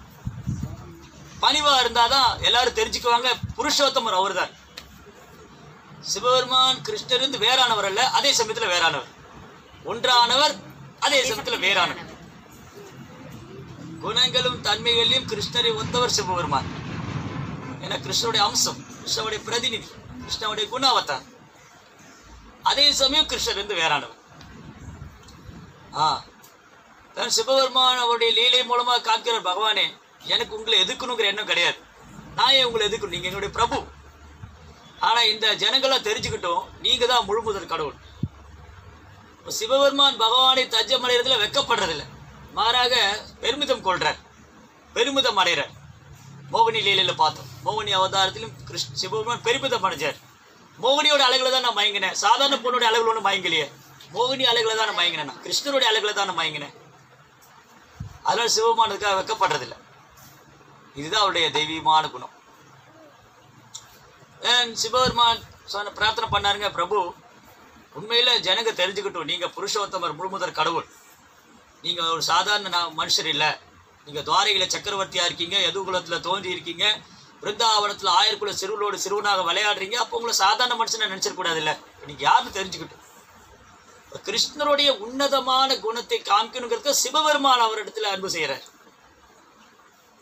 பணிவா இருந்தாதான் எல்லாரும் தெரிஞ்சுக்குவாங்க புருஷோத்தமர் அவர்தான் சிவபெருமான் கிருஷ்ணர் இருந்து வேறானவர் அல்ல அதே சமயத்துல வேறானவர் ஒன்றானவர் அதே சமயத்துல வேறானவர் குணங்களும் தன்மைகளிலும் கிருஷ்ணரை ஒத்தவர் சிவபெருமான் ஏன்னா கிருஷ்ணருடைய அம்சம் கிருஷ்ணனுடைய பிரதிநிதி கிருஷ்ணனுடைய குணாவத்தார் அதே சமயம் கிருஷ்ணர் இருந்து வேறானவர் ஆ தான் சிவபெருமான் அவருடைய லீலை மூலமா காக்கிறார் பகவானே எனக்கு உங்களை எதிர்க்கணுங்கிற எண்ணம் கிடையாது நான் ஏன் உங்களை எதிர்க்கணும் நீங்க என்னுடைய பிரபு ஆனா இந்த ஜனங்களாம் தெரிஞ்சுக்கிட்டோம் நீங்க தான் முழுமுதல் கடவுள் இப்ப சிவபெருமான் பகவானை தஞ்சம் அடைறதுல வெக்கப்படுறதில்ல மாறாக பெருமிதம் கொள்றார் பெருமிதம் அடைகிறார் மோகினி லீலையில பார்த்தோம் மோகினி அவதாரத்திலும் கிருஷ்ண சிவபெருமான் பெருமிதம் அடைஞ்சார் மோகினியோட அழகுல தான் நான் மயங்கினேன் சாதாரண பொண்ணுடைய அழகுல ஒன்றும் மயங்கலையே மோகினி அழகுல தான் நான் மயங்கினேன் நான் கிருஷ்ணருடைய அழகுல தான் நான் மயங்கினேன் அதனால சிவபெருமானுக்காக வெக்கப்படுறதில்ல இதுதான் அவருடைய தெய்வீகமான குணம் And சிவபெருமான் சொன்ன பிரார்த்தனை பண்ணாருங்க பிரபு உண்மையில ஜனங்க தெரிஞ்சுக்கிட்டோம் நீங்க புருஷோத்தமர் முழுமுதற் கடவுள் நீங்க ஒரு சாதாரண நா- மனுஷர் இல்ல நீங்க துவாரையில சக்கரவர்த்தியா இருக்கீங்க எதுகுலத்துல தோன்றி இருக்கீங்க பிருந்தாவனத்துல ஆயிரக்குள்ள சிறுவனோடு சிறுவனாக விளையாடுறீங்க அப்போ உங்களை சாதாரண மனுஷனை நினைச்சிட கூடாது இல்ல நீங்க யாருன்னு தெரிஞ்சுக்கிட்டோம் இப்ப கிருஷ்ணருடைய உன்னதமான குணத்தை காமிக்கணுங்கிறதுக்கு சிவபெருமான் அவரிடத்துல அன்பு செய்யறார்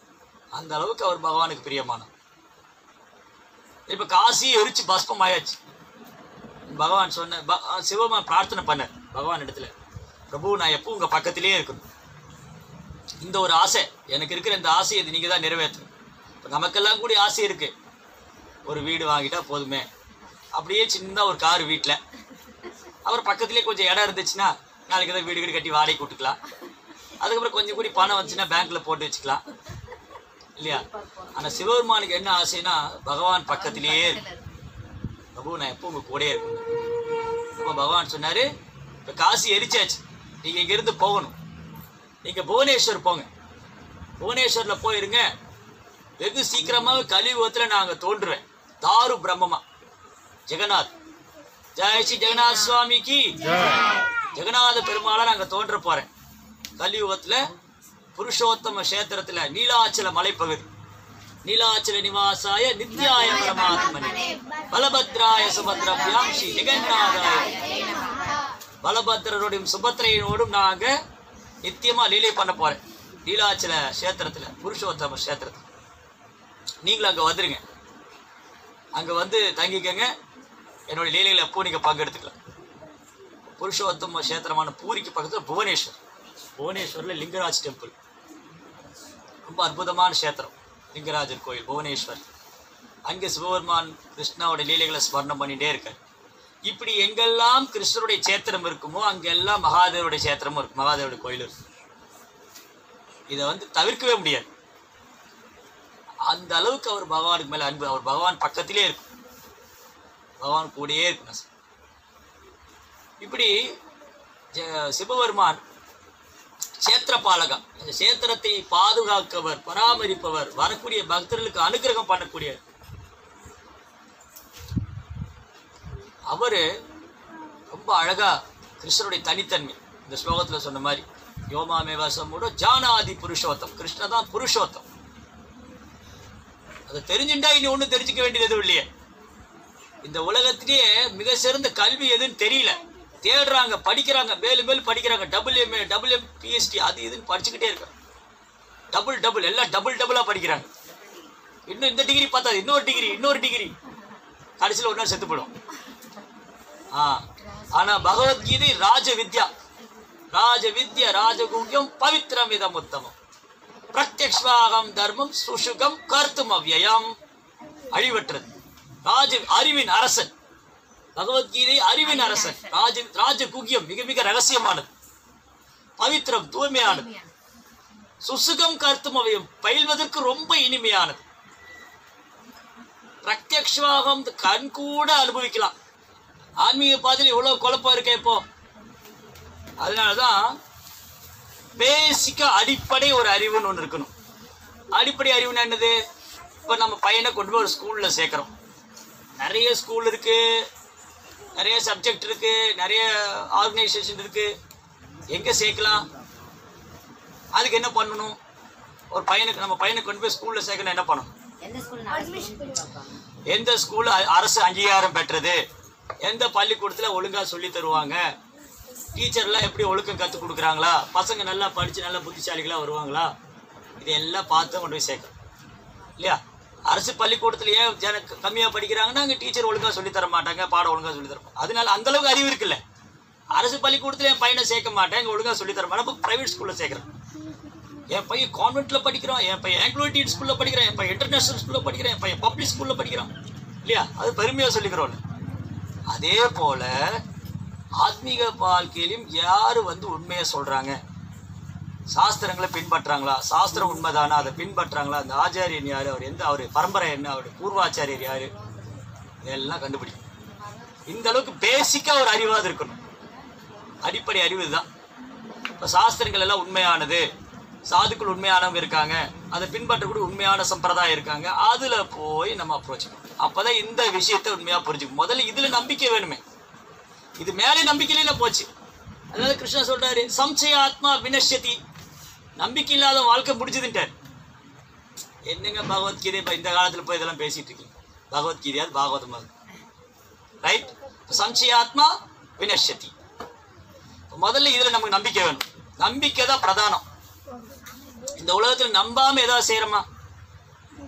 அந்த அளவுக்கு அவர் பகவானுக்கு பிரியமானவர் இப்ப காசி எரிச்சு பஸ்பம் ஆயாச்சு பகவான் சொன்ன ப- சிவபெருமான் பிரார்த்தனை பண்ணார் பகவான் இடத்துல பிரபு நான் எப்போ உங்க பக்கத்திலேயே இருக்கணும் இந்த ஒரு ஆசை எனக்கு இருக்கிற இந்த ஆசையை இது நீங்க தான் நிறைவேற்றணும் இப்போ நமக்கெல்லாம் கூட ஆசை இருக்கு ஒரு வீடு வாங்கிட்டா போதுமே அப்படியே சின்ன ஒரு கார் வீட்டில் அப்புறம் பக்கத்துலேயே கொஞ்சம் இடம் இருந்துச்சுன்னா நாளைக்கு ஏதாவது வீடு வீடு கட்டி வாடகை கூட்டுக்கலாம் அதுக்கப்புறம் கொஞ்சம் கூடி பணம் வந்துச்சுன்னா பேங்க்ல போட்டு வச்சுக்கலாம் இல்லையா ஆனா சிவபெருமானுக்கு என்ன ஆசைன்னா பகவான் பக்கத்திலேயே இருக்கு பிரபு நான் எப்போ உங்க கூடயே இருக்கணும் அப்போ பகவான் சொன்னாரு இப்போ காசி எரிச்சாச்சு நீங்க இங்க இருந்து போகணும் நீங்க புவனேஸ்வர் போங்க புவனேஸ்வர்ல போயிருங்க வெகு சீக்கிரமாவே கலியுகத்துல நான் அங்க தோன்றுவேன் தாரு பிரம்மமா ஜெகநாத் ஜெய் ஸ்ரீ ஜெகநாத் சுவாமிக்கு ஜெகநாத பெருமாளை நாங்க தோன்ற போறேன் கலியுகத்துல புருஷோத்தம கஷேத்திரத்துல நீலாச்சல மலைப்பகுதி நீலாச்சல நிவாசாய நித்யாய பரமாத்மனே பலபத்ராய சுபத்ரபியாம் ஸ்ரீ ஜெகநாதாய பலபத்ரரோடும் சுபத்ரையினோடும் நாங்க நித்தியமா லீலை பண்ண போறேன் நீலாச்சல கஷேத்திரத்துல புருஷோத்தம கஷேத்திரத்துல நீங்களும் அங்க வந்துருங்க அங்க வந்து தங்கிக்கங்க என்னோட லீலையில எப்போ நீங்க பங்கெடுத்துக்கலாம் புருஷோத்தம கஷேத்திரமான பூரிக்கு பக்கத்துல புவனேஸ்வர் புவனேஸ்வர்ல லிங்கராஜ் டெம்பிள் ரொம்ப அற்புதமான கஷேத்திரம் லிங்கராஜர் கோயில் புவனேஸ்வர் அங்கே சிவபெருமான் கிருஷ்ணாவோட லீலைகளை ஸ்மரணம் பண்ணிட்டே இருக்கார் இப்படி எங்கெல்லாம் கிருஷ்ணருடைய சேத்திரம் இருக்குமோ அங்கெல்லாம் மகாதேவருடைய சேத்திரமும் இருக்கு மகாதேவருடைய கோயில் இருக்கு இதை வந்து தவிர்க்கவே முடியாது அந்த அளவுக்கு அவர் பகவானுக்கு மேல அன்பு அவர் பகவான் பக்கத்திலே இருக்கும் பகவான் கூடயே இருக்கணும் இப்படி ஜ- சிவபெருமான் சேத்திரபாலகா இந்த சேத்திரத்தை பாதுகாக்கவர் பராமரிப்பவர் வரக்கூடிய பக்தர்களுக்கு அனுகிரகம் பண்ணக்கூடிய அவரு ரொம்ப அழகா கிருஷ்ணருடைய தனித்தன்மை இந்த ஸ்லோகத்துல சொன்ன மாதிரி யோமாமேவா சம்மோட ஜானாதி புருஷோத்தம் கிருஷ்ண தான் புருஷோத்தம் அதை தெரிஞ்சுட்டா இனி ஒண்ணும் தெரிஞ்சுக்க வேண்டியது எதுவும் இல்லையே இந்த உலகத்திலேயே மிக சிறந்த கல்வி எதுன்னு தெரியல தேடுறாங்க படிக்கிறாங்க மேலும் மேலும் படிக்கிறாங்க டபுள் எம்ஏ டபுள் எம் பிஎஸ்டி அது இதுன்னு படிச்சுக்கிட்டே இருக்காங்க டபுள் டபுள் எல்லாம் டபுள் டபுளா படிக்கிறாங்க இன்னும் இந்த டிகிரி பார்த்தா இன்னொரு டிகிரி இன்னொரு டிகிரி கடைசியில் ஒரு நாள் செத்து போயிடும் ஆ ஆனா பகவத்கீதை ராஜ வித்யா ராஜ வித்யா ராஜகுங்கியம் பவித்ரம் இதம் உத்தமம் பிரத்யக்ஷ்வாகம் தர்மம் சுசுகம் கர்த்தும் அவ்யயம் அழிவற்றது ராஜ அறிவின் அரசன் பகவத்கீதை அறிவின் அரசன் ராஜ ராஜ குகியம் மிக மிக ரகசியமானது பவித்ரம் தூய்மையானது சுசுகம் கர்த்தும் அவையும் பயில்வதற்கு ரொம்ப இனிமையானது பிரத்யக்ஷாகம் கண் கூட அனுபவிக்கலாம் ஆன்மீக பாதையில் இவ்வளவு குழப்பம் இருக்கே இப்போ அதனாலதான் பேசிக்கா அடிப்படை ஒரு அறிவுன்னு ஒன்று இருக்கணும் அடிப்படை அறிவுன்னு என்னது இப்போ நம்ம பையனை கொண்டு போய் ஒரு ஸ்கூலில் சேர்க்குறோம் நிறைய ஸ்கூல் இருக்கு நிறைய சப்ஜெக்ட் இருக்கு நிறைய ஆர்கனைசேஷன் இருக்கு எங்கே சேர்க்கலாம் அதுக்கு என்ன பண்ணணும் ஒரு பையனுக்கு நம்ம பையனை கொண்டு போய் ஸ்கூலில் சேர்க்கணும் என்ன பண்ணணும் எந்த ஸ்கூல் பார்ப்பாங்க எந்த ஸ்கூல் அரசு அங்கீகாரம் பெற்றது எந்த பள்ளிக்கூடத்தில் ஒழுங்கா சொல்லி தருவாங்க டீச்சர்லாம் எப்படி ஒழுக்கம் கற்றுக் கொடுக்குறாங்களா பசங்க நல்லா படித்து நல்லா புத்திசாலிகளாக வருவாங்களா இதெல்லாம் பார்த்து கொண்டு போய் சேர்க்கணும் இல்லையா அரசு பள்ளிக்கூடத்துல ஏன் ஜன கம்மியாக படிக்கிறாங்கன்னா அங்கே டீச்சர் ஒழுங்கா சொல்லி தர மாட்டாங்க பாடம் ஒழுங்கா சொல்லி தர மாட்டாங்க அதனால அந்த அளவுக்கு அறிவு இருக்குல்ல அரசு பள்ளிக்கூடத்துல என் பையனை சேர்க்க மாட்டேன் இங்கே ஒழுங்கா சொல்லி தர மாட்டேன் அப்போ ப்ரைவேட் ஸ்கூலில் சேர்க்குறேன் என் பையன் கான்வென்ட்ல படிக்கிறான் என் பையன் ஆங்கிலோ ஸ்கூல்ல படிக்கிறான் என் பையன் இன்டர்நேஷனல் ஸ்கூல்ல படிக்கிறான் என் பையன் பப்ளிக் ஸ்கூல்ல படிக்கிறான் இல்லையா அது பெருமையா சொல்லிக்கிறோம் அதே போல ஆத்மீக வாழ்க்கையிலும் யாரு வந்து உண்மையை சொல்றாங்க சாஸ்திரங்களை பின்பற்றாங்களா சாஸ்திரம் உண்மைதானா அதை பின்பற்றாங்களா அந்த ஆச்சாரியன் யாரு அவர் எந்த அவர் பரம்பரை என்ன அவருடைய பூர்வாச்சாரியர் யாரு இதெல்லாம் கண்டுபிடிக்கும் இந்த அளவுக்கு பேசிக்கா ஒரு அறிவாது இருக்கணும் அடிப்படை அறிவு இதுதான் இப்போ சாஸ்திரங்கள் எல்லாம் உண்மையானது சாதுக்கள் உண்மையானவங்க இருக்காங்க அதை பின்பற்றக்கூடிய உண்மையான சம்பிரதாயம் இருக்காங்க அதுல போய் நம்ம அப்ரோச் பண்ணணும் அப்பதான் இந்த விஷயத்தை உண்மையா புரிஞ்சுக்கும் முதல்ல இதுல நம்பிக்கை வேணுமே இது மேலே நம்பிக்கையில போச்சு அதனால கிருஷ்ணா சொல்றாரு சம்சய ஆத்மா வினஷ்யதி நம்பிக்கை இல்லாத வாழ்க்கை முடிஞ்சதுன்ட்டார் என்னங்க பகவத்கீதை இப்ப இந்த காலத்துல போய் இதெல்லாம் பேசிட்டு இருக்கீங்க பகவத்கீதையாவது பாகவதமாவது ரைட் சம்சயாத்மா வினஷ்யதி முதல்ல இதுல நமக்கு நம்பிக்கை வேணும் நம்பிக்கை தான் பிரதானம் இந்த உலகத்துல நம்பாம ஏதாவது செய்யறோமா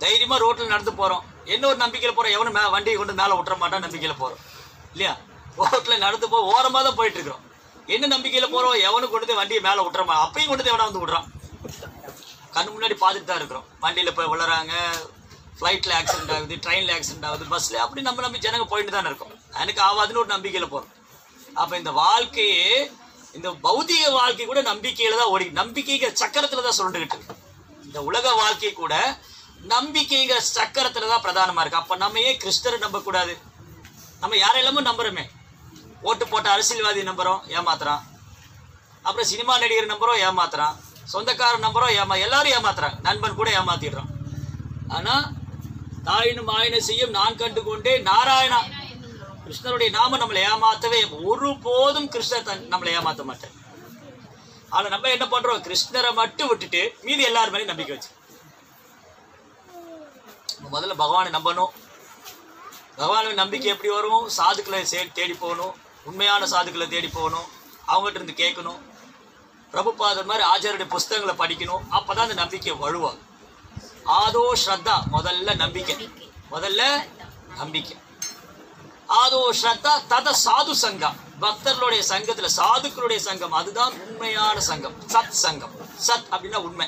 தைரியமா ரோட்ல நடந்து போறோம் என்ன ஒரு நம்பிக்கையில போறோம் எவனும் மே வண்டியை கொண்டு மேல விட்டுற மாட்டான் நம்பிக்கையில போறோம் இல்லையா ரோட்ல நடந்து போ ஓரமா தான் போயிட்டு இருக்கிறோம் என்ன நம்பிக்கையில போறோம் எவனும் கொண்டு போய் வண்டியை மேல விட்டுற மாட்டான் அப்பயும் கொண்டு போய் எவனா வந்து விடுறான் கண்ணு முன்னாடி பார்த்துட்டு தான் இருக்கிறோம் வண்டியில் போய் விழுறாங்க ஃப்ளைட்டில் ஆக்சிடென்ட் ஆகுது ட்ரெயினில் ஆக்சிடென்ட் ஆகுது பஸ்ஸில் அப்படி நம்ம நம்பி ஜனங்க போயிட்டு தானே இருக்கோம் எனக்கு ஆகாதுன்னு ஒரு நம்பிக்கையில் போகிறோம் அப்போ இந்த வாழ்க்கையே இந்த பௌதிக வாழ்க்கை கூட நம்பிக்கையில தான் ஓடி நம்பிக்கைங்கிற சக்கரத்தில் தான் சொல்லிட்டுக்கிட்டு இருக்கு இந்த உலக வாழ்க்கை கூட நம்பிக்கைங்கிற சக்கரத்தில் தான் பிரதானமாக இருக்கு அப்போ நம்ம ஏன் கிறிஸ்தரை நம்பக்கூடாது நம்ம யாரெல்லாமோ நம்புறோமே ஓட்டு போட்ட அரசியல்வாதி நம்புறோம் ஏமாத்துறான் அப்புறம் சினிமா நடிகர் நம்புறோம் ஏமாத்துறான் சொந்தக்காரன் நம்புறோம் ஏமா எல்லாரும் ஏமாத்துறாங்க நண்பன் கூட ஏமாத்திடுறான் ஆனா தாயினும் ஆயின செய்யும் நான் கண்டு கொண்டே நாராயணா கிருஷ்ணருடைய நாம நம்மளை ஏமாத்தவே ஒருபோதும் கிருஷ்ணர் தன் நம்மளை ஏமாத்த மாட்டார் ஆனா நம்ம என்ன பண்றோம் கிருஷ்ணரை மட்டும் விட்டுட்டு மீதி எல்லார் மேலேயும் நம்பிக்கை வச்சு நம்ம முதல்ல பகவானை நம்பணும் பகவானின் நம்பிக்கை எப்படி வரும் சாதுக்களை சே தேடி போகணும் உண்மையான சாதுக்களை தேடி போகணும் அவங்ககிட்ட இருந்து கேட்கணும் பிரபுபாதர் மாதிரி ஆச்சாரியுடைய புஸ்தகங்களை படிக்கணும் அப்பதான் அந்த நம்பிக்கை வழுவாங்க ஆதோ ஸ்ரத்தா முதல்ல நம்பிக்கை முதல்ல நம்பிக்கை ஆதோ ஸ்ரத்தா தத சாது சங்கம் பக்தர்களுடைய சங்கத்துல சாதுக்களுடைய சங்கம் அதுதான் உண்மையான சங்கம் சத் சங்கம் சத் அப்படின்னா உண்மை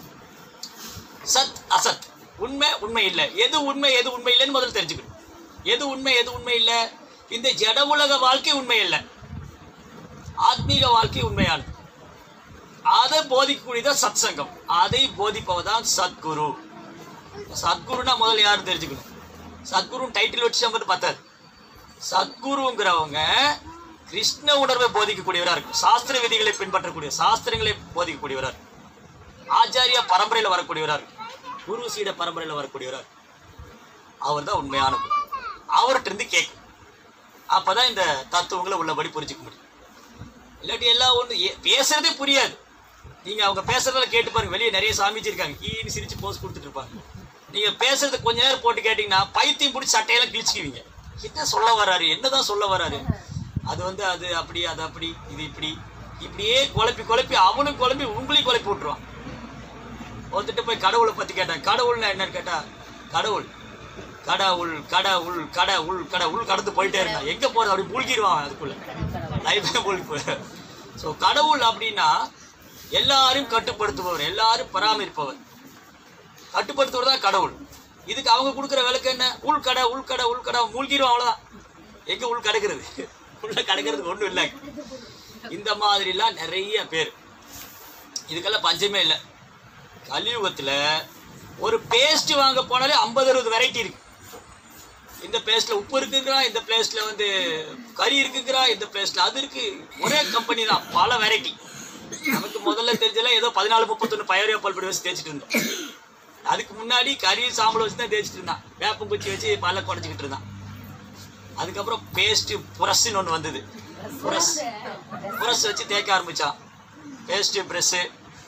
சத் அசத் உண்மை உண்மை இல்லை எது உண்மை எது உண்மை இல்லைன்னு முதல்ல தெரிஞ்சுக்கணும் எது உண்மை எது உண்மை இல்லை இந்த ஜட உலக வாழ்க்கை உண்மை இல்லை ஆத்மீக வாழ்க்கை உண்மையானது அதை போதிக்கக்கூடியதான் சத் சங்கம் அதை போதிப்பவதான் சத்குரு சத்குருனா முதல்ல யாரும் தெரிஞ்சுக்கணும் சத்குரு டைட்டில் வச்சு மட்டும் பத்தாது சத்குருங்கிறவங்க கிருஷ்ண உணர்வை போதிக்கக்கூடியவரா இருக்கும் சாஸ்திர விதிகளை பின்பற்றக்கூடிய சாஸ்திரங்களை போதிக்கக்கூடியவரா இருக்கும் ஆச்சாரிய பரம்பரையில் வரக்கூடியவரா இருக்கும் குரு சீட பரம்பரையில் வரக்கூடியவரா இருக்கும் அவர் தான் உண்மையான குரு அவர்கிட்ட இருந்து கேட்கும் அப்பதான் இந்த தத்துவங்களை உள்ளபடி புரிஞ்சுக்க முடியும் இல்லாட்டி எல்லாம் ஒன்று பேசுறதே புரியாது நீங்க அவங்க பேசுறதுல கேட்டு பாருங்க வெளியே நிறைய சாமிச்சு இருக்காங்க கீன்னு சிரிச்சு போஸ் கொடுத்துட்டு இருப்பாங்க நீங்க பேசுறது கொஞ்ச நேரம் போட்டு கேட்டீங்கன்னா பைத்தியம் பிடிச்சி சட்டையெல்லாம் கிழிச்சுக்குவீங்க என்ன சொல்ல வராரு என்னதான் சொல்ல வராரு அது வந்து அது அப்படி அது அப்படி இது இப்படி இப்படியே குழப்பி குழப்பி அவனும் குழப்பி உங்களையும் குழப்பி விட்டுருவான் ஒருத்திட்ட போய் கடவுளை பத்தி கேட்டேன் கடவுள்னா என்னன்னு கேட்டா கடவுள் கடவுள் கடவுள் கடவுள் கடவுள் கடந்து போயிட்டே இருந்தான் எங்க போறது அப்படி மூழ்கிடுவான் அதுக்குள்ள லைஃபே மூழ்கி ஸோ கடவுள் அப்படின்னா எல்லாரையும் கட்டுப்படுத்துபவர் எல்லாரும் பராமரிப்பவர் கட்டுப்படுத்துவர் தான் கடவுள் இதுக்கு அவங்க கொடுக்குற விளக்கு என்ன உள்கடை உள்கடை உள்கடை மூழ்கிடும் அவ்வளோதான் எங்க உள் கிடக்கிறது உள்ள கிடக்கிறதுக்கு ஒன்றும் இல்லை இந்த மாதிரிலாம் நிறைய பேர் இதுக்கெல்லாம் பஞ்சமே இல்லை கலியுகத்தில் ஒரு பேஸ்ட் வாங்க போனாலே ஐம்பது அறுபது வெரைட்டி இருக்கு இந்த பேஸ்ட்ல உப்பு இருக்குங்கிறா இந்த பேஸ்ட்ல வந்து கறி இருக்குங்கிறா இந்த பேஸ்ட்ல அது இருக்கு ஒரே கம்பெனி தான் பல வெரைட்டி நமக்கு முதல்ல தெரிஞ்சல ஏதோ பதினாலு முப்பத்தொன்று பயரியா பல்படி வச்சு தேய்ச்சிட்டு இருந்தோம் அதுக்கு முன்னாடி கறி சாம்பல் வச்சு தான் தேய்ச்சிட்டு இருந்தான் வேப்பம் குச்சி வச்சு பல்ல குறைச்சிக்கிட்டு இருந்தான் அதுக்கப்புறம் பேஸ்ட் புரஸ்ன்னு ஒன்று வந்தது புரஸ் புரஸ் வச்சு தேய்க்க ஆரம்பிச்சான் பேஸ்ட் ப்ரெஸ்ஸு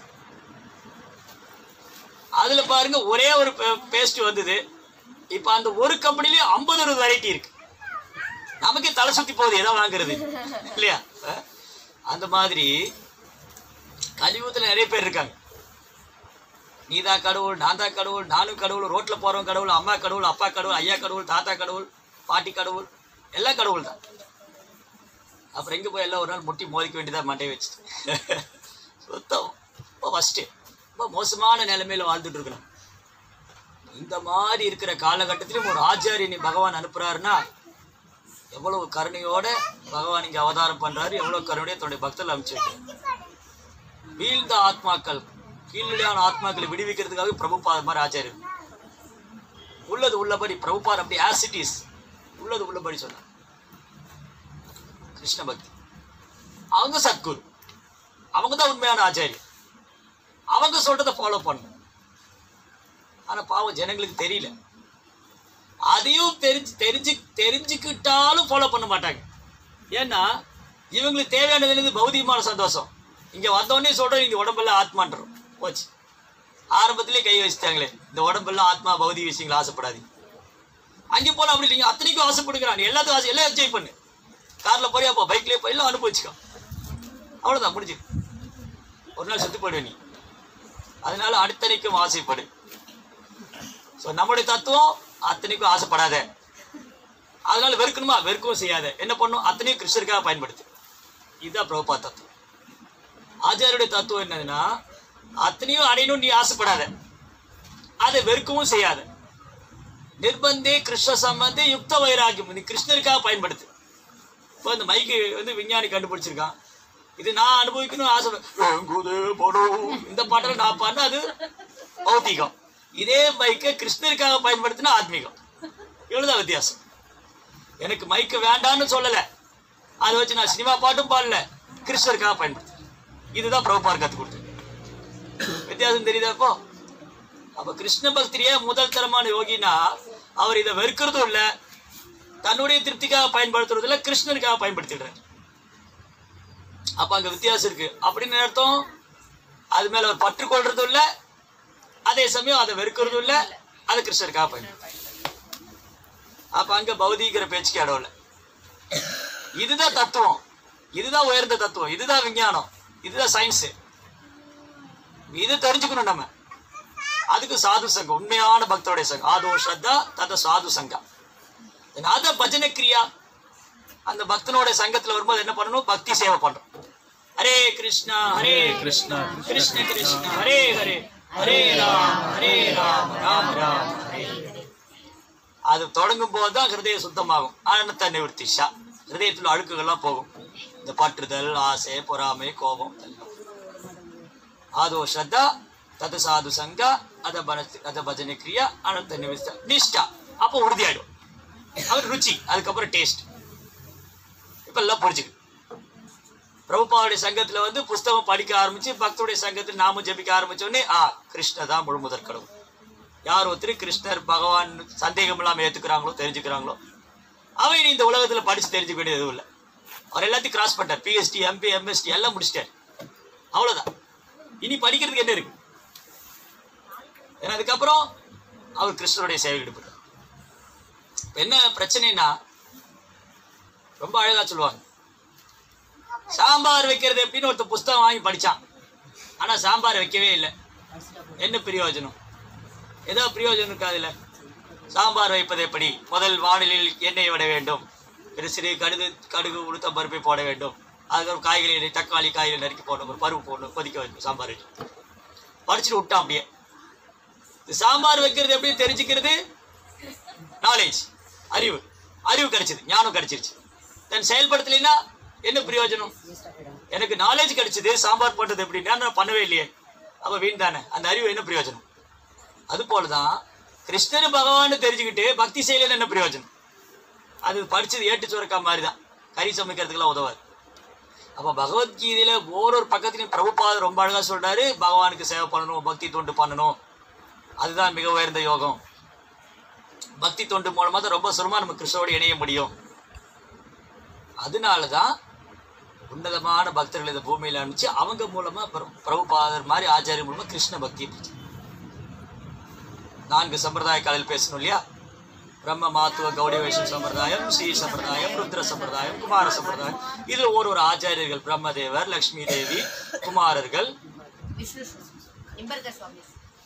அதுல பாருங்க ஒரே ஒரு பேஸ்ட் வந்தது இப்ப அந்த ஒரு கம்பெனிலயும் ஐம்பது அறுபது வெரைட்டி இருக்கு நமக்கே தலை சுத்தி போகுது எதை வாங்குறது இல்லையா அஹ்? அந்த மாதிரி கலியுகத்துல நிறைய பேர் இருக்காங்க நீதான் கடவுள் நான் தான் கடவுள் நானும் கடவுள் ரோட்ல போறவன் கடவுள் அம்மா கடவுள் அப்பா கடவுள் ஐயா கடவுள் தாத்தா கடவுள் பாட்டி கடவுள் எல்லாம் கடவுள் தான் அப்புறம் எங்க போய் எல்லாம் ஒரு நாள் முட்டி மோதிக்க வேண்டியதா மண்டையை வச்சுட்டு சுத்தம் ரொம்ப ஃபஸ்ட்டு ரொம்ப மோசமான நிலைமையில வாழ்ந்துட்டு இருக்கிறோம் இந்த மாதிரி இருக்கிற காலகட்டத்திலும் ஒரு ஆச்சாரியனை பகவான் அனுப்புறாருன்னா எவ்வளவு கருணையோட பகவான் இங்க அவதாரம் பண்றாரு எவ்வளவு கருணையோட தன்னுடைய பக்தர்கள் அனுப்பிச்சு வைக்கிறார் வீழ்ந்த ஆத்மாக்கள் கீழ்நிலையான ஆத்மாக்களை விடுவிக்கிறதுக்காக பிரபுபாத மாதிரி ஆச்சாரியர் உள்ளது உள்ளபடி பிரபுபார் அப்படி ஆசிட்டிஸ் உள்ளது உள்ளபடி சொன்னார் கிருஷ்ண பக்தி அவங்க சத்குரு அவங்க தான் உண்மையான ஆச்சாரியர் அவங்க சொல்றதை ஃபாலோ பண்ணணும் ஆனா பாவம் ஜனங்களுக்கு தெரியல அதையும் தெரிஞ்சு தெரிஞ்சு தெரிஞ்சுக்கிட்டாலும் ஃபாலோ பண்ண மாட்டாங்க ஏன்னா இவங்களுக்கு தேவையானது என்னது பௌதிகமான சந்தோஷம் இங்க வந்தோடனே சொல்றோம் இந்த உடம்பெல்லாம் ஆத்மான்றோம் போச்சு ஆரம்பத்திலே கை வச்சுட்டாங்களே இந்த உடம்பெல்லாம் ஆத்மா பௌதிக விஷயங்கள் ஆசைப்படாதீங்க அங்கே போல அப்படி இல்லைங்க அத்தனைக்கும் ஆசைப்படுகிறான் நீ எல்லாத்துக்கும் ஆசை எல்லாம் என்ஜாய் பண்ணு கார்ல போறியா போ பைக்லயே போய் எல்லாம் அனுபவிச்சுக்கோ அவ்வளவுதான் முடிஞ்சு ஒரு நாள் செத்து போயிடுவ நீ அதனால அடுத்தனைக்கும் ஆசைப்படு ஸோ நம்முடைய தத்துவம் அத்தனைக்கும் ஆசைப்படாத அதனால வெறுக்கணுமா வெறுக்கவும் செய்யாத என்ன பண்ணும் அத்தனையும் கிருஷ்ணருக்காக பயன்படுத்து இதுதான் பிரபுபா தத்துவம் ஆச்சாரியுடைய தத்துவம் என்னதுன்னா அத்தனையும் அடையணும்னு நீ ஆசைப்படாத அதை வெறுக்கவும் செய்யாத நிர்பந்தே கிருஷ்ண சம்பந்தே யுக்த வைராகியம் நீ கிருஷ்ணருக்காக பயன்படுத்து இப்போ இந்த மைக்கு வந்து விஞ்ஞானி கண்டுபிடிச்சிருக்கான் இது நான் அனுபவிக்கணும் ஆசை எங்குது படும். இந்த பாட்டில் நான் பாடினா அது பௌத்திகம் இதே மைக்கை கிருஷ்ணருக்காக பயன்படுத்தினா ஆத்மீகம் இவ்வளவுதான் வித்தியாசம் எனக்கு மைக்கு வேண்டான்னு சொல்லலை அதை வச்சு நான் சினிமா பாட்டும் பாடல கிருஷ்ணருக்காக பயன்படுத்து இதுதான் பிரபுபார் கற்றுக் கொடுத்தது வித்தியாசம் தெரியுதா இப்போ அப்ப கிருஷ்ண பக்திரியே முதல் தரமான யோகினா அவர் இதை வெறுக்கிறதும் இல்ல தன்னுடைய திருப்திக்காக பயன்படுத்துறதும் இல்ல கிருஷ்ணருக்காக பயன்படுத்திடுறாரு அப்ப அங்க வித்தியாசம் இருக்கு அப்படின்னு அர்த்தம் அது மேல அவர் பற்று கொள்றதும் இல்ல அதே சமயம் அதை வெறுக்கிறதும் இல்ல அதை கிருஷ்ணருக்காக பயன்படுத்து அப்ப அங்க பௌதீகிற பேச்சுக்கு இடம் இல்ல இதுதான் தத்துவம் இதுதான் உயர்ந்த தத்துவம் இதுதான் விஞ்ஞானம் இதுதான் சயின்ஸ் இது தெரிஞ்சுக்கணும் நம்ம அதுக்கு சாது சங்கம் உண்மையான பக்தருடைய சங்கம் ஆதோ ஸ்ரத்தா தத சாது சங்கம் அத பஜனை கிரியா அந்த பக்தனோட சங்கத்துல வரும்போது என்ன பண்ணணும் பக்தி சேவை பண்றோம் ஹரே கிருஷ்ணா ஹரே கிருஷ்ணா கிருஷ்ண கிருஷ்ணா ஹரே ஹரே ஹரே ராம் ஹரே ராம் ராம் ராம் ஹரே ஹரே. அது தொடங்கும் போது தான் ஹிருதயம் சுத்தமாகும் ஆனந்த நிவர்த்தி ஷா ஹிருதயத்துல அழுக்குகள்லாம் போகும் இந்த பற்றுதல் ஆசை பொறாமை கோபம் எல்லாம் ஆதோ ஸ்ரத்தா தத சாது சங்க அத பன அத பஜனை கிரியா அனந்த நிவிஷ்டா நிஷ்டா அப்போ உறுதியாயிடும் அவர் ருச்சி அதுக்கப்புறம் டேஸ்ட் இப்ப எல்லாம் புரிஞ்சுக்கு பிரபுபாவுடைய சங்கத்துல வந்து புஸ்தகம் படிக்க ஆரம்பிச்சு பக்தருடைய சங்கத்தில் நாம ஜெபிக்க ஆரம்பிச்ச உடனே ஆ கிருஷ்ண தான் முழு முதற் கடவுள் யார் ஒருத்தர் கிருஷ்ணர் பகவான் சந்தேகம் இல்லாம ஏத்துக்கிறாங்களோ தெரிஞ்சுக்கிறாங்களோ அவன் இனி இந்த உலகத்துல படிச்சு தெரிஞ்சுக்க வேண்டியது எதுவும் இல்லை அவர் எல்லாத்தையும் கிராஸ் பண்ணிட்டார் பிஎஸ்டி எம்பி எம்எஸ்டி எல்லாம் முடிச்சிட்டார் அவ்வளவுதான் இனி படிக்கிறதுக்கு என்ன இருக்கு ஏன்னா அதுக்கப்புறம் அவர் கிருஷ்ணருடைய சேவையில் ஈடுபட்டார் இப்ப என்ன பிரச்சனைனா ரொம்ப அழகா சொல்லுவாங்க சாம்பார் வைக்கிறது எப்படின்னு ஒருத்தர் புஸ்தகம் வாங்கி படிச்சான் ஆனா சாம்பார் வைக்கவே இல்லை என்ன பிரயோஜனம் ஏதோ பிரயோஜனம் இருக்கா அதுல சாம்பார் வைப்பது எப்படி முதல் வானிலில் எண்ணெய் விட வேண்டும் பிறகு சிறு கடுகு கடுகு உளுத்த பருப்பை போட வேண்டும் அதுக்கப்புறம் காய்கறி தக்காளி காய்கறி நறுக்கி போடணும் ஒரு பருப்பு போடணும் கொதிக்க வைக்கணும் சாம்பார் வைக்கணும். படிச்சுட்டு விட்டான் அப்படியே இந்த சாம்பார் வைக்கிறது எப்படி தெரிஞ்சுக்கிறது நாலேஜ் அறிவு அறிவு கிடைச்சது ஞானம் கிடைச்சிருச்சு தென் செயல்படுத்தலைன்னா என்ன பிரயோஜனம் எனக்கு நாலேஜ் கிடைச்சது சாம்பார் பண்றது எப்படின்னா நான் பண்ணவே இல்லையே அப்ப வீண் தானே அந்த அறிவு என்ன பிரயோஜனம் அது போலதான் கிருஷ்ணர் பகவான் தெரிஞ்சுக்கிட்டு பக்தி செய்யல என்ன பிரயோஜனம் அது படிச்சது ஏட்டு சுரக்கா மாதிரி தான் கறி சமைக்கிறதுக்கெல்லாம் உதவாது அப்ப பகவத்கீதையில ஓரொரு பக்கத்துலையும் பிரபுபாதர் ரொம்ப அழகா சொல்றாரு பகவானுக்கு சேவை பண்ணணும் பக்தி தொண்டு பண்ணணும் அதுதான் மிக உயர்ந்த யோகம் பக்தி தொண்டு மூலமா தான் ரொம்ப சுலமா நம்ம கிருஷ்ணரோட இணைய முடியும் அதனாலதான் உன்னதமான பக்தர்கள் இந்த பூமியில அனுப்பிச்சு அவங்க மூலமா பிர- பிரபுபாதர் மாதிரி ஆச்சாரிய மூலமா கிருஷ்ண பக்தி நான்கு சம்பிரதாய கலையில் பேசணும் இல்லையா பிரம்ம மாத்துவ கௌடி வைஷ்ணவ சம்பிரதாயம் ஸ்ரீ சம்பிரதாயம் ருத்ர சம்பிரதாயம் குமார சம்பிரதாயம் இதுல ஒரு ஒரு ஆச்சாரியர்கள் பிரம்மதேவர் லக்ஷ்மி தேவி குமாரர்கள் விஷ்ணு நிம்பர்க சுவாமி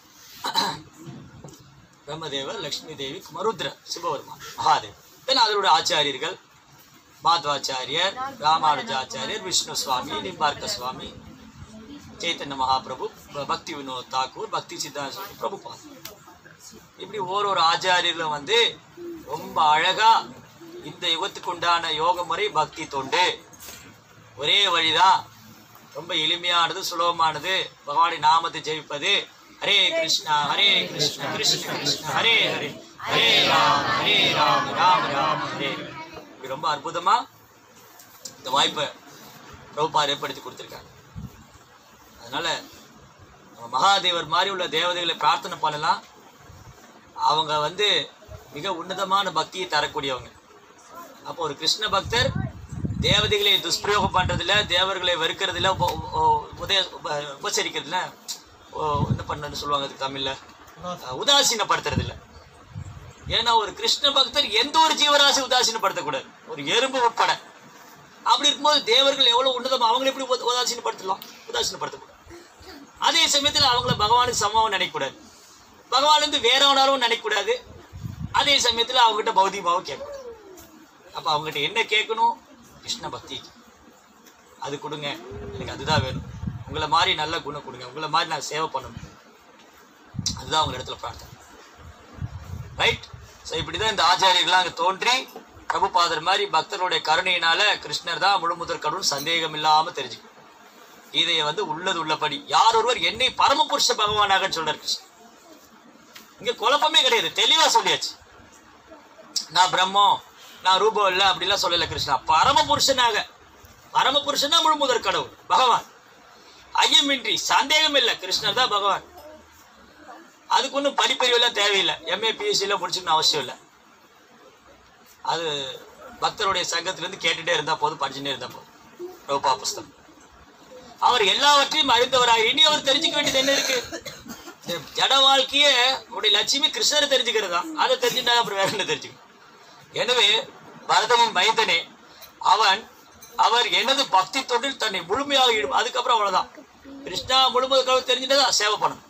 பிரம்மதேவர் லக்ஷ்மி தேவி குமார் ருத்ர சிவபெருமான் மகாதேவ் தென் அதனுடைய ஆச்சாரியர்கள் மாத்வாச்சாரியர் ராமானுஜாச்சாரியர் விஷ்ணு சுவாமி நிம்பார்க்க சுவாமி சைத்தன்ய மகாபிரபு ப- பக்தி வினோத் தாக்கூர் பக்தி சித்தாந்த சுவாமி பிரபுபாத் இப்படி ஒரு ஒரு ஆச்சாரியர்களும் வந்து ரொம்ப அழகா இந்த யுகத்துக்கு உண்டான யோக முறை பக்தி தொண்டு ஒரே வழிதான் ரொம்ப எளிமையானது சுலபமானது பகவானின் நாமத்தை ஜெயிப்பது ஹரே கிருஷ்ணா ஹரே கிருஷ்ணா கிருஷ்ண கிருஷ்ணா ஹரே ஹரே ஹரே ராம் ஹரே ராம் ராம் ராம் ஹரே ஹரே. இப்படி ரொம்ப அற்புதமா இந்த வாய்ப்பை பிரபுபார் ஏற்படுத்தி கொடுத்துருக்காங்க அதனால நம்ம மகாதேவர் மாதிரி உள்ள தேவதைகளை பிரார்த்தனை பண்ணலாம் அவங்க வந்து மிக உன்னதமான பக்தியை தரக்கூடியவங்க அப்போ ஒரு கிருஷ்ண பக்தர் தேவதைகளை துஷ்பிரயோகம் பண்றதில்ல தேவர்களை வெறுக்கிறதுல உப- உ- உதய உப- உபசரிக்கிறதுல ஓ, என்ன பண்ணன்னு சொல்லுவாங்க அதுக்கு தமிழ்ல அஹ், உதாசீனப்படுத்துறது இல்ல ஏன்னா ஒரு கிருஷ்ண பக்தர் எந்த ஒரு ஜீவராசி உதாசீனப்படுத்தக்கூடாது ஒரு எறும்பு உட்பட அப்படி இருக்கும்போது தேவர்கள் எவ்வளவு உன்னதம் அவங்களை எப்படி உத- உதாசீனப்படுத்தலாம் உதாசீனப்படுத்தக்கூடாது அதே சமயத்துல அவங்கள பகவானுக்கு சமமாக நினைக்கக்கூடாது பகவான் வந்து வேறவனாலும் நினைக்கக்கூடாது அதே சமயத்துல அவங்ககிட்ட பௌதிகமாவும் கேட்கணும் அப்ப அவங்ககிட்ட என்ன கேட்கணும் கிருஷ்ண பக்தி அது கொடுங்க எனக்கு அதுதான் வேணும் உங்களை மாதிரி நல்ல குணம் கொடுங்க உங்களை மாதிரி நான் சேவை பண்ணணும் அதுதான் அவங்க இடத்துல பிரார்த்தனை ரைட் ஸோ இப்படிதான் இந்த ஆச்சாரியர்கள்லாம் அங்கே தோன்றி பிரபுபாதர் மாதிரி பக்தருடைய கருணையினால கிருஷ்ணர் தான் முழுமுதற் கடவுள் சந்தேகம் இல்லாம தெரிஞ்சுக்கணும் இதைய வந்து உள்ளது உள்ளபடி யார் ஒருவர் என்னை பரமபுருஷ பகவானாக சொல்றார் கிருஷ்ணன் இங்க குழப்பமே கிடையாது தெளிவா சொல்லியாச்சு நான் பிரம்மம் நான் ரூபம் இல்லை அப்படிலாம் சொல்லல கிருஷ்ணா பரமபுருஷனாக பரமபுருஷனா முழுமுதற் கடவுள் பகவான் ஐயமின்றி சந்தேகம் இல்லை கிருஷ்ணர் தான் பகவான் அதுக்கு ஒன்றும் படிப்பறிவெல்லாம் தேவையில்லை எம்ஏ பிஎஸ்சியில் முடிச்சுக்கணும் அவசியம் இல்லை அது பக்தருடைய சங்கத்திலேருந்து கேட்டுட்டே இருந்தால் போதும் படிச்சுட்டே இருந்தால் போதும் ரோபா புஸ்தகம் அவர் எல்லாவற்றையும் அறிந்தவராக இனி அவர் தெரிஞ்சுக்க வேண்டியது என்ன இருக்கு இந்த ஜட வாழ்க்கையே உடைய லட்சியமே கிருஷ்ணரை தெரிஞ்சுக்கிறது தான் அதை தெரிஞ்சுட்டா அப்புறம் வேற என்ன தெரிஞ்சுக்கணும் எனவே பரதனின் மைந்தனே அவன் அவர் எனது பக்தி தொண்டில் தன்னை முழுமையாக ஈடும் அதுக்கப்புறம் அவ்வளவுதான் கிருஷ்ணா முழுமுதற்காக தெரிஞ்சுட்டதா சேவை பண்ணணும்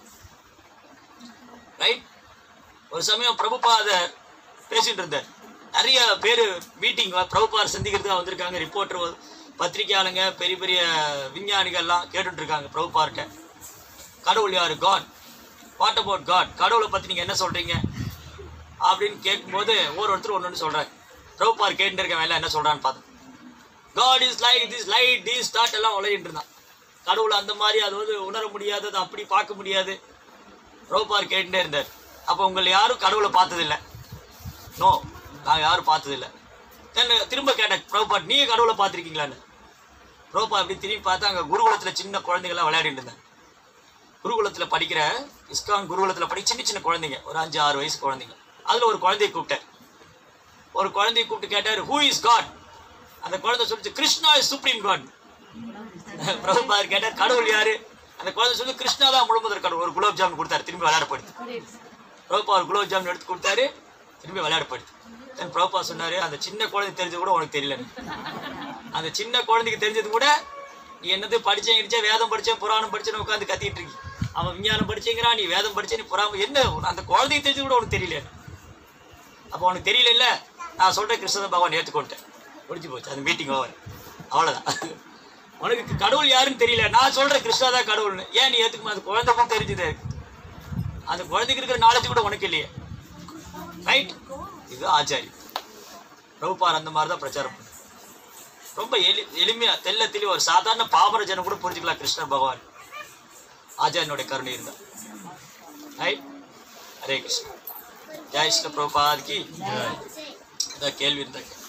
ரைட் ஒரு சமயம் பிரபுபாதர் பேசிட்டு இருந்தார் நிறைய பேர் மீட்டிங் பிரபுபாதர் சந்திக்கிறதுக்காக வந்திருக்காங்க ரிப்போர்ட்டர் பத்திரிகையாளங்க பெரிய பெரிய விஞ்ஞானிகள்லாம் கேட்டுட்டு இருக்காங்க பிரபுபார்ட்ட கடவுள் யாரு காட் வாட் அபவுட் காட் கடவுளை பற்றி நீங்கள் என்ன சொல்கிறீங்க அப்படின்னு கேட்கும்போது ஒரு ஒருத்தர் ஒன்று ஒன்று சொல்கிறாங்க பிரபுபார் கேட்டுட்டு இருக்கவன் எல்லாம் என்ன சொல்கிறான்னு பார்த்தோம் God is like this light this thought எல்லாம் உலகிட்டு இருந்தான் கடவுள் அந்த மாதிரி அது வந்து உணர முடியாது அது அப்படி பார்க்க முடியாது ரோபார் கேட்டுட்டே இருந்தார் அப்போ உங்களை யாரும் கடவுளை பார்த்ததில்ல நோ நான் யாரும் பார்த்ததில்ல தென் திரும்ப கேட்டேன் ப்ரோபாட் நீங்க கடவுளை பார்த்துருக்கீங்களான்னு ப்ரோபா அப்படி திரும்பி பார்த்தா அங்கே குருகுலத்தில் சின்ன குழந்தைங்களாம் விளையாடிட்டு இருந்தேன் குருகுலத்தில் படிக்கிற இஸ்கான் குருகுலத்தில் படி சின்ன சின்ன குழந்தைங்க ஒரு அஞ்சு ஆறு வயசு குழந்தைங்க அதில் ஒரு குழந்தைய கூப்பிட்டேன் ஒரு குழந்தைய கூப்பிட்டு கேட்டார் ஹூ இஸ் காட் அந்த குழந்தை சொல்லிச்சு கிருஷ்ணா இஸ் சுப்ரீம் காட் பிரபுபாதர் கேட்டார் கடவுள் யாரு அந்த குழந்தை சொல்லி கிருஷ்ணா தான் முழுமுதற் கடவுள் ஒரு குலோப் ஜாமுன் கொடுத்தாரு திரும்பி விளையாட போயிடுது பிரபுபா ஒரு குலோப் ஜாமுன் எடுத்து கொடுத்தாரு திரும்பி விளையாட போயிடுது தென் பிரபுபா சொன்னாரு அந்த சின்ன குழந்தை தெரிஞ்சது கூட உனக்கு தெரியல அந்த சின்ன குழந்தைக்கு தெரிஞ்சது கூட நீ என்னது படிச்சேன் இடிச்சேன் வேதம் படிச்சேன் புராணம் படிச்சேன்னு உட்காந்து கத்திட்டு இருக்கி அவன் விஞ்ஞானம் படிச்சேங்கிறான் நீ வேதம் படிச்சே நீ புறாம என்ன அந்த குழந்தைக்கு தெரிஞ்சது கூட உனக்கு தெரியல அப்போ உனக்கு தெரியல இல்ல நான் சொல்றேன் கிருஷ்ண பகவான் ஏற்றுக்கொண்டேன் முடிஞ்சு போச்சு அந்த மீட்டிங் ஓவர் அவ்வளோதான் உனக்கு கடவுள் யாருன்னு தெரியல நான் சொல்றேன் கிருஷ்ணா தான் கடவுள்னு ஏன் நீ ஏற்றுக்குமா அந்த குழந்தைக்கும் தெரிஞ்சுது அந்த குழந்தைக்கு இருக்கிற நாலேஜ் கூட உனக்கு இல்லையே ரைட் இது ஆச்சாரி பிரபுபார் அந்த மாதிரி தான் பிரச்சாரம் பண்ணு ரொம்ப எளி எளிமையா தெல்ல தெளிவா ஒரு சாதாரண பாமர ஜனம் கூட புரிஞ்சுக்கலாம் கிருஷ்ண பகவான் ஆச்சாரியனுடைய கருணை இருந்தா ரைட் ஹரே கிருஷ்ணா ஜெய் ஸ்ரீ பிரபுபாத் கி ஏதாவது கேள்வி இருந்தா கேளு.